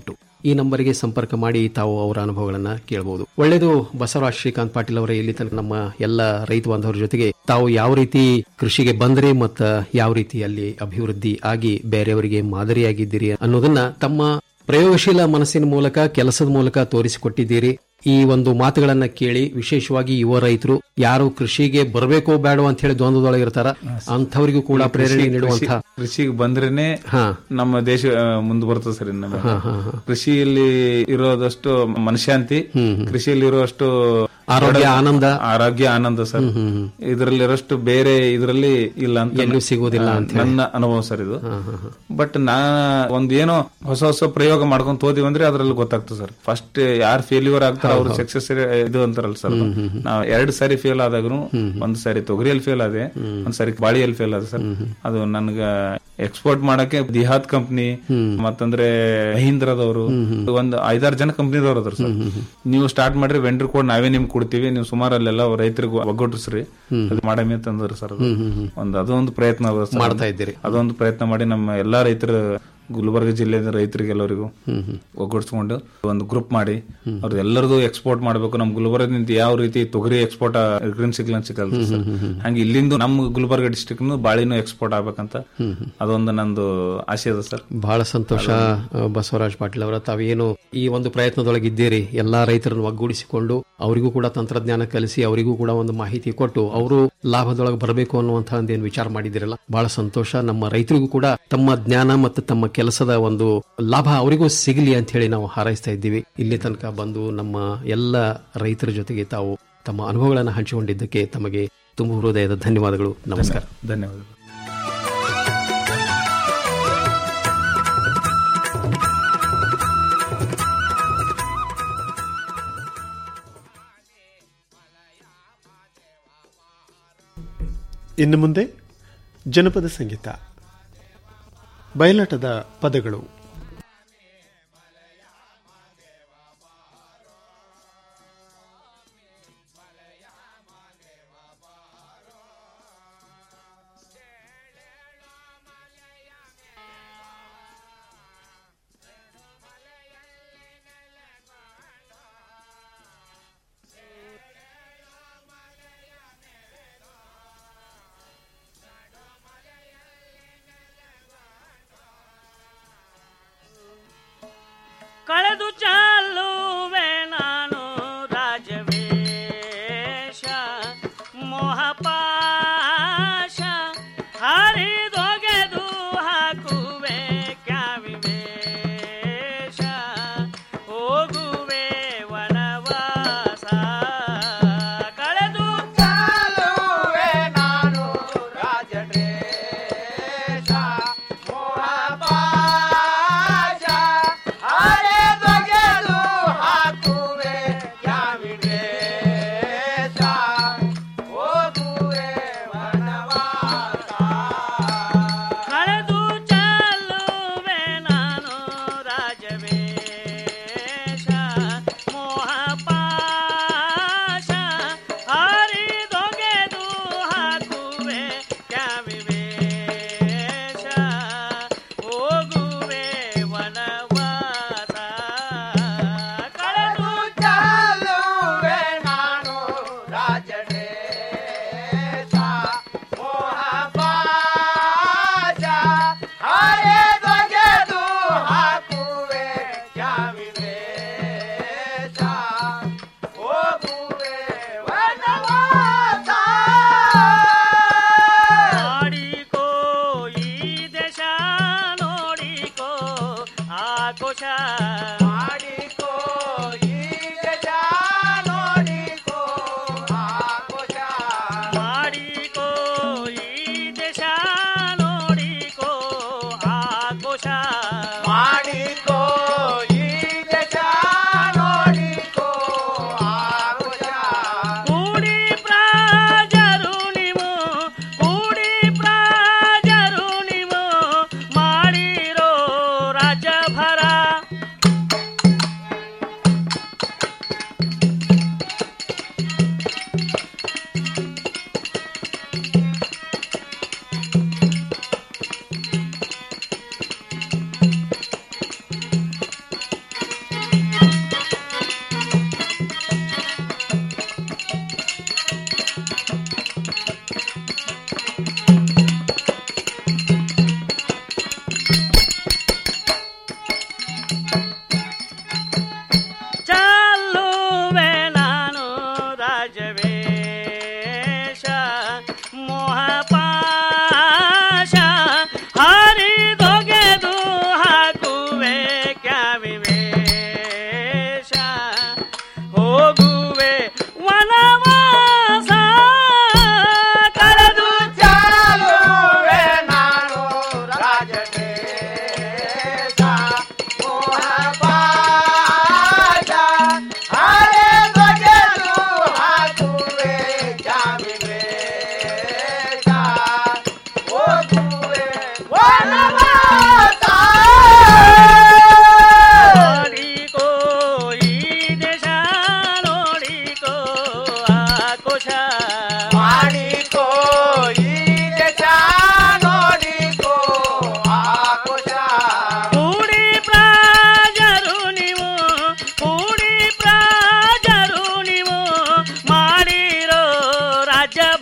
Speaker 16: ಈ ನಂಬರ್ಗೆ ಸಂಪರ್ಕ ಮಾಡಿ ತಾವು ಅವರ ಅನುಭವಗಳನ್ನ ಕೇಳಬಹುದು ಒಳ್ಳೆಯದು ಬಸವರಾಜ್ ಶ್ರೀಕಾಂತ್ ಪಾಟೀಲ್ ಅವರ ಇಲ್ಲಿ ತನಕ ನಮ್ಮ ಎಲ್ಲ ರೈತ ಬಾಂಧವರ ಜೊತೆಗೆ ತಾವು ಯಾವ ರೀತಿ ಕೃಷಿಗೆ ಬಂದ್ರಿ ಮತ್ತ ಯಾವ ರೀತಿ ಅಲ್ಲಿ ಅಭಿವೃದ್ಧಿ ಆಗಿ ಬೇರೆಯವರಿಗೆ ಮಾದರಿಯಾಗಿದ್ದೀರಿ ಅನ್ನೋದನ್ನ ತಮ್ಮ ಪ್ರಯೋಗಶೀಲ ಮನಸ್ಸಿನ ಮೂಲಕ ಕೆಲಸದ ಮೂಲಕ ತೋರಿಸಿಕೊಟ್ಟಿದ್ದೀರಿ ಈ ಒಂದು ಮಾತುಗಳನ್ನ ಕೇಳಿ ವಿಶೇಷವಾಗಿ ಯುವ ರೈತರು ಯಾರು ಕೃಷಿಗೆ ಬರಬೇಕೋ ಬೇಡೋ ಅಂತ ಹೇಳಿ ದ್ವಂದ್ವದೊಳಗೆ ಇರ್ತಾರ ಅಂಥವರಿಗೂ ಕೂಡ ಪ್ರೇರಣೆ ನೀಡುವಂತ
Speaker 17: ಕೃಷಿಗೆ ಬಂದ್ರೇನೆ ನಮ್ಮ ದೇಶ ಮುಂದೆ ಬರ್ತದೆ ಸರ್ ಇನ್ನು
Speaker 16: ಹಾ, ಹಾ, ಹಾ.
Speaker 17: ಕೃಷಿಯಲ್ಲಿ ಇರೋದಷ್ಟು ಮನಶಾಂತಿ ಕೃಷಿಯಲ್ಲಿ ಇರುವಷ್ಟು
Speaker 16: ಆರೋಗ್ಯ, ಆನಂದ.
Speaker 17: ಆರೋಗ್ಯ ಆನಂದ ಸರ್ ಇದರಲ್ಲಿರೋಷ್ಟು ಬೇರೆ ಇದರಲ್ಲಿ ಇಲ್ಲ ಅಂತ
Speaker 16: ಎಲ್ಲೂ ಸಿಗೋದಿಲ್ಲ ಅಂತ ಹೇಳಿ.
Speaker 17: ನನ್ನ ಅನುಭವ ಸರ್ ಇದು ಬಟ್ ನಾ ಒಂದ್ ಏನೋ ಹೊಸ ಹೊಸ ಪ್ರಯೋಗ ಮಾಡ್ಕೊಂಡ್ ಹೋದಿವಿ ಅಂದ್ರೆ ಅದ್ರಲ್ಲಿ ಗೊತ್ತಾಗ್ತದೆ ಸರ್ ಫಸ್ಟ್ ಯಾರು ಫೇಲ್ಯೂರ್ ಆಗ್ತಾರ ಅವ್ರು ಸಕ್ಸಸ್ ಇದು ಅಂತಾರಲ್ಲ ಸರ್ ನಾವ್ ಎರಡ್ ಸಾರಿ ಫೇಲ್ ಆದಾಗ್ನು ಒಂದ್ ಸಾರಿ ತೊಗರಿಯಲ್ಲಿ ಫೇಲ್ ಆದೆ ಒಂದ್ ಸಾರಿ ಬಾಳಿಯಲ್ಲಿ ಫೇಲ್ ಆದ ಸರ್ ಅದು ನನ್ಗ ಎಕ್ಸ್ಪೋರ್ಟ್ ಮಾಡಕ್ಕೆ ದಿಹಾತ್ ಕಂಪ್ನಿ ಮತ್ತಂದ್ರೆ ಮಹೀಂದ್ರದವರು ಒಂದ್ ಐದಾರು ಜನ ಕಂಪ್ನಿದವ್ರು ಅದ್ರ ಸರ್ ನೀವು ಸ್ಟಾರ್ಟ್ ಮಾಡ್ರಿ ವೆಂಡರ್ ಕೋಡ್ ನಾವೇ ನಿಮ್ಗೆ ಕೊಡ್ತೀವಿ ನೀವು ಸುಮಾರು ಅಲ್ಲೆಲ್ಲ ರೈತರಿಗೆ ಒಗ್ಗಟ್ಟಿಸ್ರಿ ಅದು ಮಾಡಮಿ ಅಂತಂದ್ರಿ ಸರ್ ಅದು. ಒಂದ್ ಅದೊಂದು ಪ್ರಯತ್ನ ಅದ ಸರ್.
Speaker 16: ಮಾಡ್ತಾ ಇದ್ದೀರಿ.
Speaker 17: ಅದೊಂದು ಪ್ರಯತ್ನ ಮಾಡಿ ನಮ್ಮ ಎಲ್ಲಾ ರೈತರ ಗುಲ್ಬರ್ಗ ಜಿಲ್ಲೆಯ ರೈತರಿಗೆ ಎಲ್ಲರಿಗೂ ಒಗ್ಗೂಡಿಸ್ಕೊಂಡು ಒಂದು ಗ್ರೂಪ್ ಮಾಡಿ ಅವ್ರ ಎಲ್ಲರದು ಎಕ್ಸ್ಪೋರ್ಟ್ ಮಾಡಬೇಕು ನಮ್ ಗುಲ್ಬರ್ಗದಿಂದ ಯಾವ ರೀತಿ ತೊಗರಿ ಎಕ್ಸ್ಪೋರ್ಟ್ ಗ್ರೀನ್ ಸಿಗ್ಲನ್ ಸಿಗಲ್ಲ ಸರ್ ಹಂಗೆ ಇಲ್ಲಿಂದ ನಮ್ಮ ಗುಲ್ಬರ್ಗ ಡಿಸ್ಟ್ರಿಕ್ಟ್ ಬಾಳಿನೂ ಎಕ್ಸ್ಪೋರ್ಟ್ ಆಗ್ಬೇಕಂತ ಅದೊಂದು ನಂದು ಆಸೆ ಅದ ಸರ್
Speaker 16: ಬಹಳ ಸಂತೋಷ ಆ, ಬಸವರಾಜ್ ಪಾಟೀಲ್ ಅವರ ತಾವೇನು ಈ ಒಂದು ಪ್ರಯತ್ನದೊಳಗೆ ಇದ್ದೀರಿ ಎಲ್ಲಾ ರೈತರನ್ನು ಒಗ್ಗೂಡಿಸಿಕೊಂಡು ಅವರಿಗೂ ಕೂಡ ತಂತ್ರಜ್ಞಾನ ಕಲಿಸಿ ಅವರಿಗೂ ಕೂಡ ಒಂದು ಮಾಹಿತಿ ಕೊಟ್ಟು ಅವರು ಲಾಭದೊಳಗೆ ಬರಬೇಕು ಅನ್ನುವಂತಹ ಒಂದೇನು ವಿಚಾರ ಮಾಡಿದಿರಲ್ಲ ಬಹಳ ಸಂತೋಷ ನಮ್ಮ ರೈತರಿಗೂ ಕೂಡ ತಮ್ಮ ಜ್ಞಾನ ಮತ್ತು ತಮ್ಮ ಕೆಲಸದ ಒಂದು ಲಾಭ ಅವರಿಗೂ ಸಿಗಲಿ ಅಂತ ಹೇಳಿ ನಾವು ಹಾರೈಸ್ತಾ ಇದ್ದೀವಿ ಇಲ್ಲಿ ತನಕ ಬಂದು ನಮ್ಮ ಎಲ್ಲ ರೈತರ ಜೊತೆಗೆ ತಾವು ತಮ್ಮ ಅನುಭವಗಳನ್ನು ಹಂಚಿಕೊಂಡಿದ್ದಕ್ಕೆ ತಮಗೆ ತುಂಬ ಹೃದಯದ ಧನ್ಯವಾದಗಳು ನಮಸ್ಕಾರ
Speaker 17: ಧನ್ಯವಾದಗಳು
Speaker 18: ಇನ್ನು ಮುಂದೆ ಜನಪದ ಸಂಗೀತ ಬಯಲಾಟದ ಪದಗಳು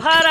Speaker 19: ಮನೋಹರ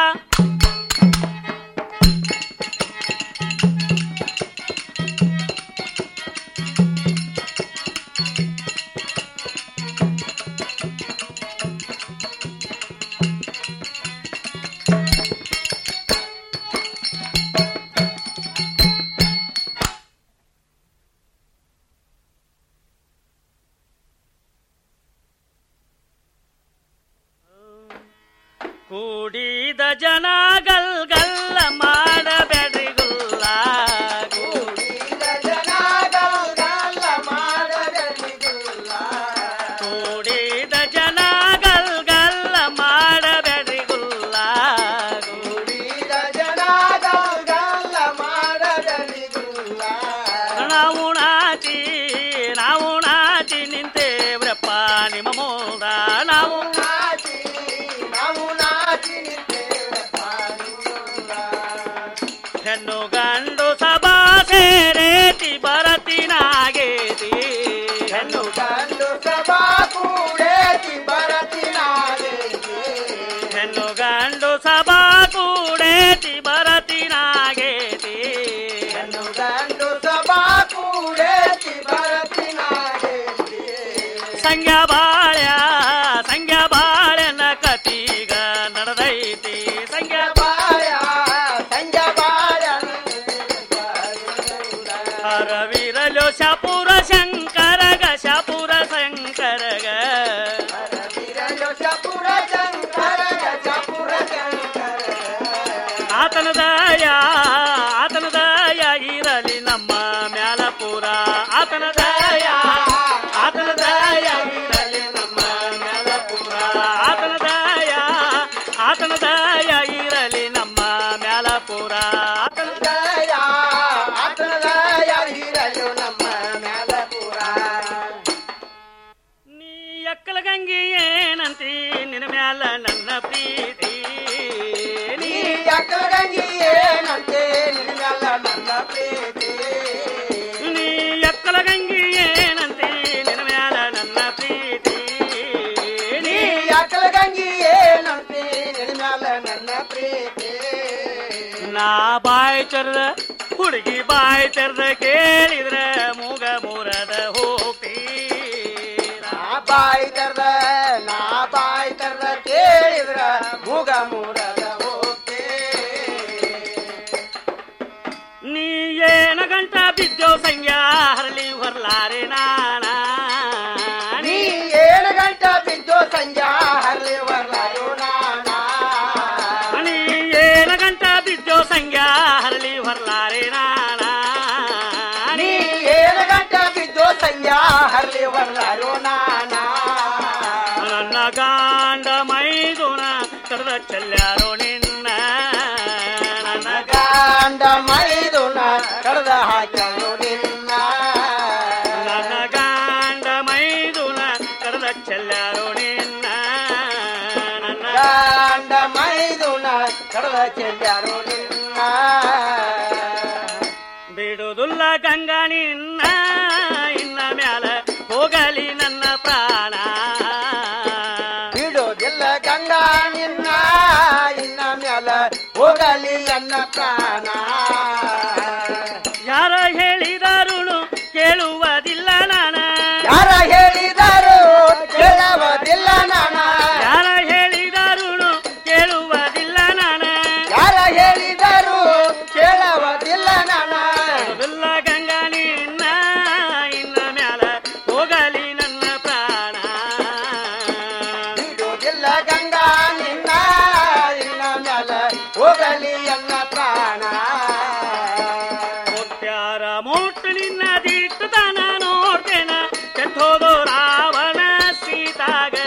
Speaker 19: ಕೂಡಿದ ಜನ ಗಲ್ ಗಲ್ಲ ಮಾಡಬೇಡ್ರಿ ಗುಲ್ಲ ಕೂಡಿದ ಜನ ಗಲ್ ಗಲ್ಲ ಮಾಡಬೇಡ್ರಿ ಗುಲ್ಲ ಕೂಡಿದ ಜನ ಗಲ್ ಗಲ್ಲ ಮಾಡಬೇಡ್ರಿ ಗುಲ್ಲ ಕೂಡಿದ ಜನ ಗಲ್ ಗಲ್ಲ ಮಾಡಬೇಡ್ರಿ ಗುಲ್ಲ ನಾವು ನಾಚಿ ನಾವು ನಾಚಿ ನಿಂತೇವ್ರಪ್ಪ ನಿಮ್ಮ ಮೋದ ನಾವು ನಾಚಿ ನಾವು ನಾಚಿ ಹೆಣ್ಣು ಗಂಡು ಸಭಾ ಸೇರೇತಿ ಬರತಿನಾಗೇತಿ ಹೆಣ್ಣು ಗಂಡು ಸಭಾ ಕೂಡೇತಿ ಬರತಿನಾಗೇತಿ ಹೆಣ್ಣು ಗಂಡು ಸಭಾ ಕೂಡೇತಿ ಬರತಿನಾಗೇತಿ ಹೆಣ್ಣು ಗಂಡು ಸಭಾ ಕೂಡೇತಿ ಬರತಿನಾಗೇತಿ ಸಂಗ್ಯ ಬಾಳ್ಯ ಸಂಗ್ಯ ಬಾಳ್ಯನ ಕತೀಗ ನಡೆದೈತಿ ಸಂಗ್ಯ ಬಾಳ್ಯ ಸಂಗ್ಯ ಬಾಳ್ಯ ಹರವಿರಲು ಶಪುರ ಶಂಕರಗ ಶಪುರ ಶಂಕರಗ ಶಪುರ ಶಂಕರಗ ಶಪುರ ಆತನ ದಯ ಆತನ ದಯ ಇರಲಿ ನಮ್ಮ ಮ್ಯಾಲಪುರ ಆತನ ದಯ ಆತನ ದಯ ಇರಲಿ ನಮ್ಮ ಮ್ಯಾಲಪುರ ಆತನ ದಯ ಆತನ ದಯ ಇರಲಿ ನಮ್ಮ ಮ್ಯಾಲಪುರ ಆತನ ದಯ ಆತನ ದಯ ಇರಲಿ ನಮ್ಮ ಮ್ಯಾಲಪುರ ನೀ ಎಕ್ಕಲ ಗಂಗಿ ಏನಂತಿ ನಿನ್ನ ಮ್ಯಾಲ ನನ್ನ ಪ್ರೀತಿ ನೀ ಎಕ್ಕಲ ಗಂಗಿ ಏನಂತೆ ನಿನ್ನ ಮ್ಯಾಲ ನನ್ನ ಪ್ರೀತಿ ನೀ ಎಕ್ಕಲ ಗಂಗಿ ಏನಂತೆ ನಿನ್ನ ಮ್ಯಾಲ ನನ್ನ ಪ್ರೀತಿ ನೀ ಎಕ್ಕಲ ಗಂಗಿ ಏನಂತೆ ನಿನ್ನ ಮ್ಯಾಲ ನನ್ನ ಪ್ರೀತಿ ನಾ ಬಾಯ್ ತೆರೆದ ಹುಡುಗಿ ಬಾಯ್ ತೆರೆದ ಕೇಳಿದ್ರ ಮೂಗ ಮೂರದ ಹೋಗ್ತಿ ನಾ ಬಾಯ್ ತೆರೆದ ನಾ ಬಾಯ್ ತೆರೆದ ಕೇಳಿದ್ರ ಮೂಗ ಮೂರದ ಹೋಗ್ತಿ ನೀ ಏನ ಗಂಟ ಬಿದ್ದೋ ಸಂಗ್ಯ ಹರಲಿ ಹೊರ್ಲಾರೆ ನಾನ ನೀ ಏನ ಗಂಟ ಬಿದ್ದೋ ಸಂಗ್ಯ ಹರಲಿ ಹೊರ್ಲಾರು ನಾನ ನೀ ಏನ ಗಂಟ ಬಿದ್ದೋ ಸಂಗ್ಯ ಹರಲಿ ಹೊರ್ಲಾರೆ ನಾನ ನೀ ಏನ ಗಂಟ ಬಿದ್ದೋ ಸಂಗ್ಯ ಹರಲಿ ಹೊರ್ಲಾರು ನಾನ ನನ್ನ ಗಾಂಡ ಮೈದುನ ಕರೆದ ಚೆಲ್ಲಾರೋ ನಿನ್ನ ನನ್ನ ಗಾಂಡ ಮೈದುನ ಕರೆದ ಹಾಕ್ಯಾರೋ ನಿನ್ನ ನನ್ನ ಗಾಂಡ ಮೈದುನ ಕರೆದ ಚೆಲ್ಲಾರೋ ನಿನ್ನ ನನ್ನ ಗಾಂಡ ಮೈದುನ ಕರೆದ ಚೆಲ್ಲಾರೋ ನಿನ್ನ ಬಿಡುದುಲ್ಲ ಗಂಗಾ ನಿನ್ನ ಇನ್ನ ಮ್ಯಾಲ ಹೋಗಲಿ ನನ್ನ ಪ್ರಾಣ ಬಿಡೋದಿಲ್ಲ ಗಂಗಾ ನಿನ್ನ ಇನ್ನ ಮ್ಯಾಲ ಹೋಗಲಿ ನನ್ನ ಪ್ರಾಣ ಯಾರ ಹೇಳಿದರುಳು ಕೇಳುವುದಿಲ್ಲ ನಾನ ಯಾರ ಹೇಳಿದರು ಕೇಳುವುದಿಲ್ಲ ನಾನ ಯಾರ ಹೇಳಿದರುಳು ಕೇಳುವುದಿಲ್ಲ ನಾನ ಯಾರ ಹೇಳಿದರು ಕೇಳುವುದಿಲ್ಲ ನಾನ ಬಿಡುದಿಲ್ಲ ಗಂಗಾ ನಿನ್ನ ಇನ್ನ ಮ್ಯಾಲ ಹೋಗಲಿ ನನ್ನ ಪ್ರಾಣ ಬಿಡುವುದಿಲ್ಲ ಗಂಗಾ ನಿನ್ನ ಇನ್ನ ಮ್ಯಾಲ ಹೋಗಲಿ ನನ್ನ ಪ್ರಾಣ ಮುಟ್ಟ್ಯಾರ ಮುಟ್ಟು ನಿನ್ನ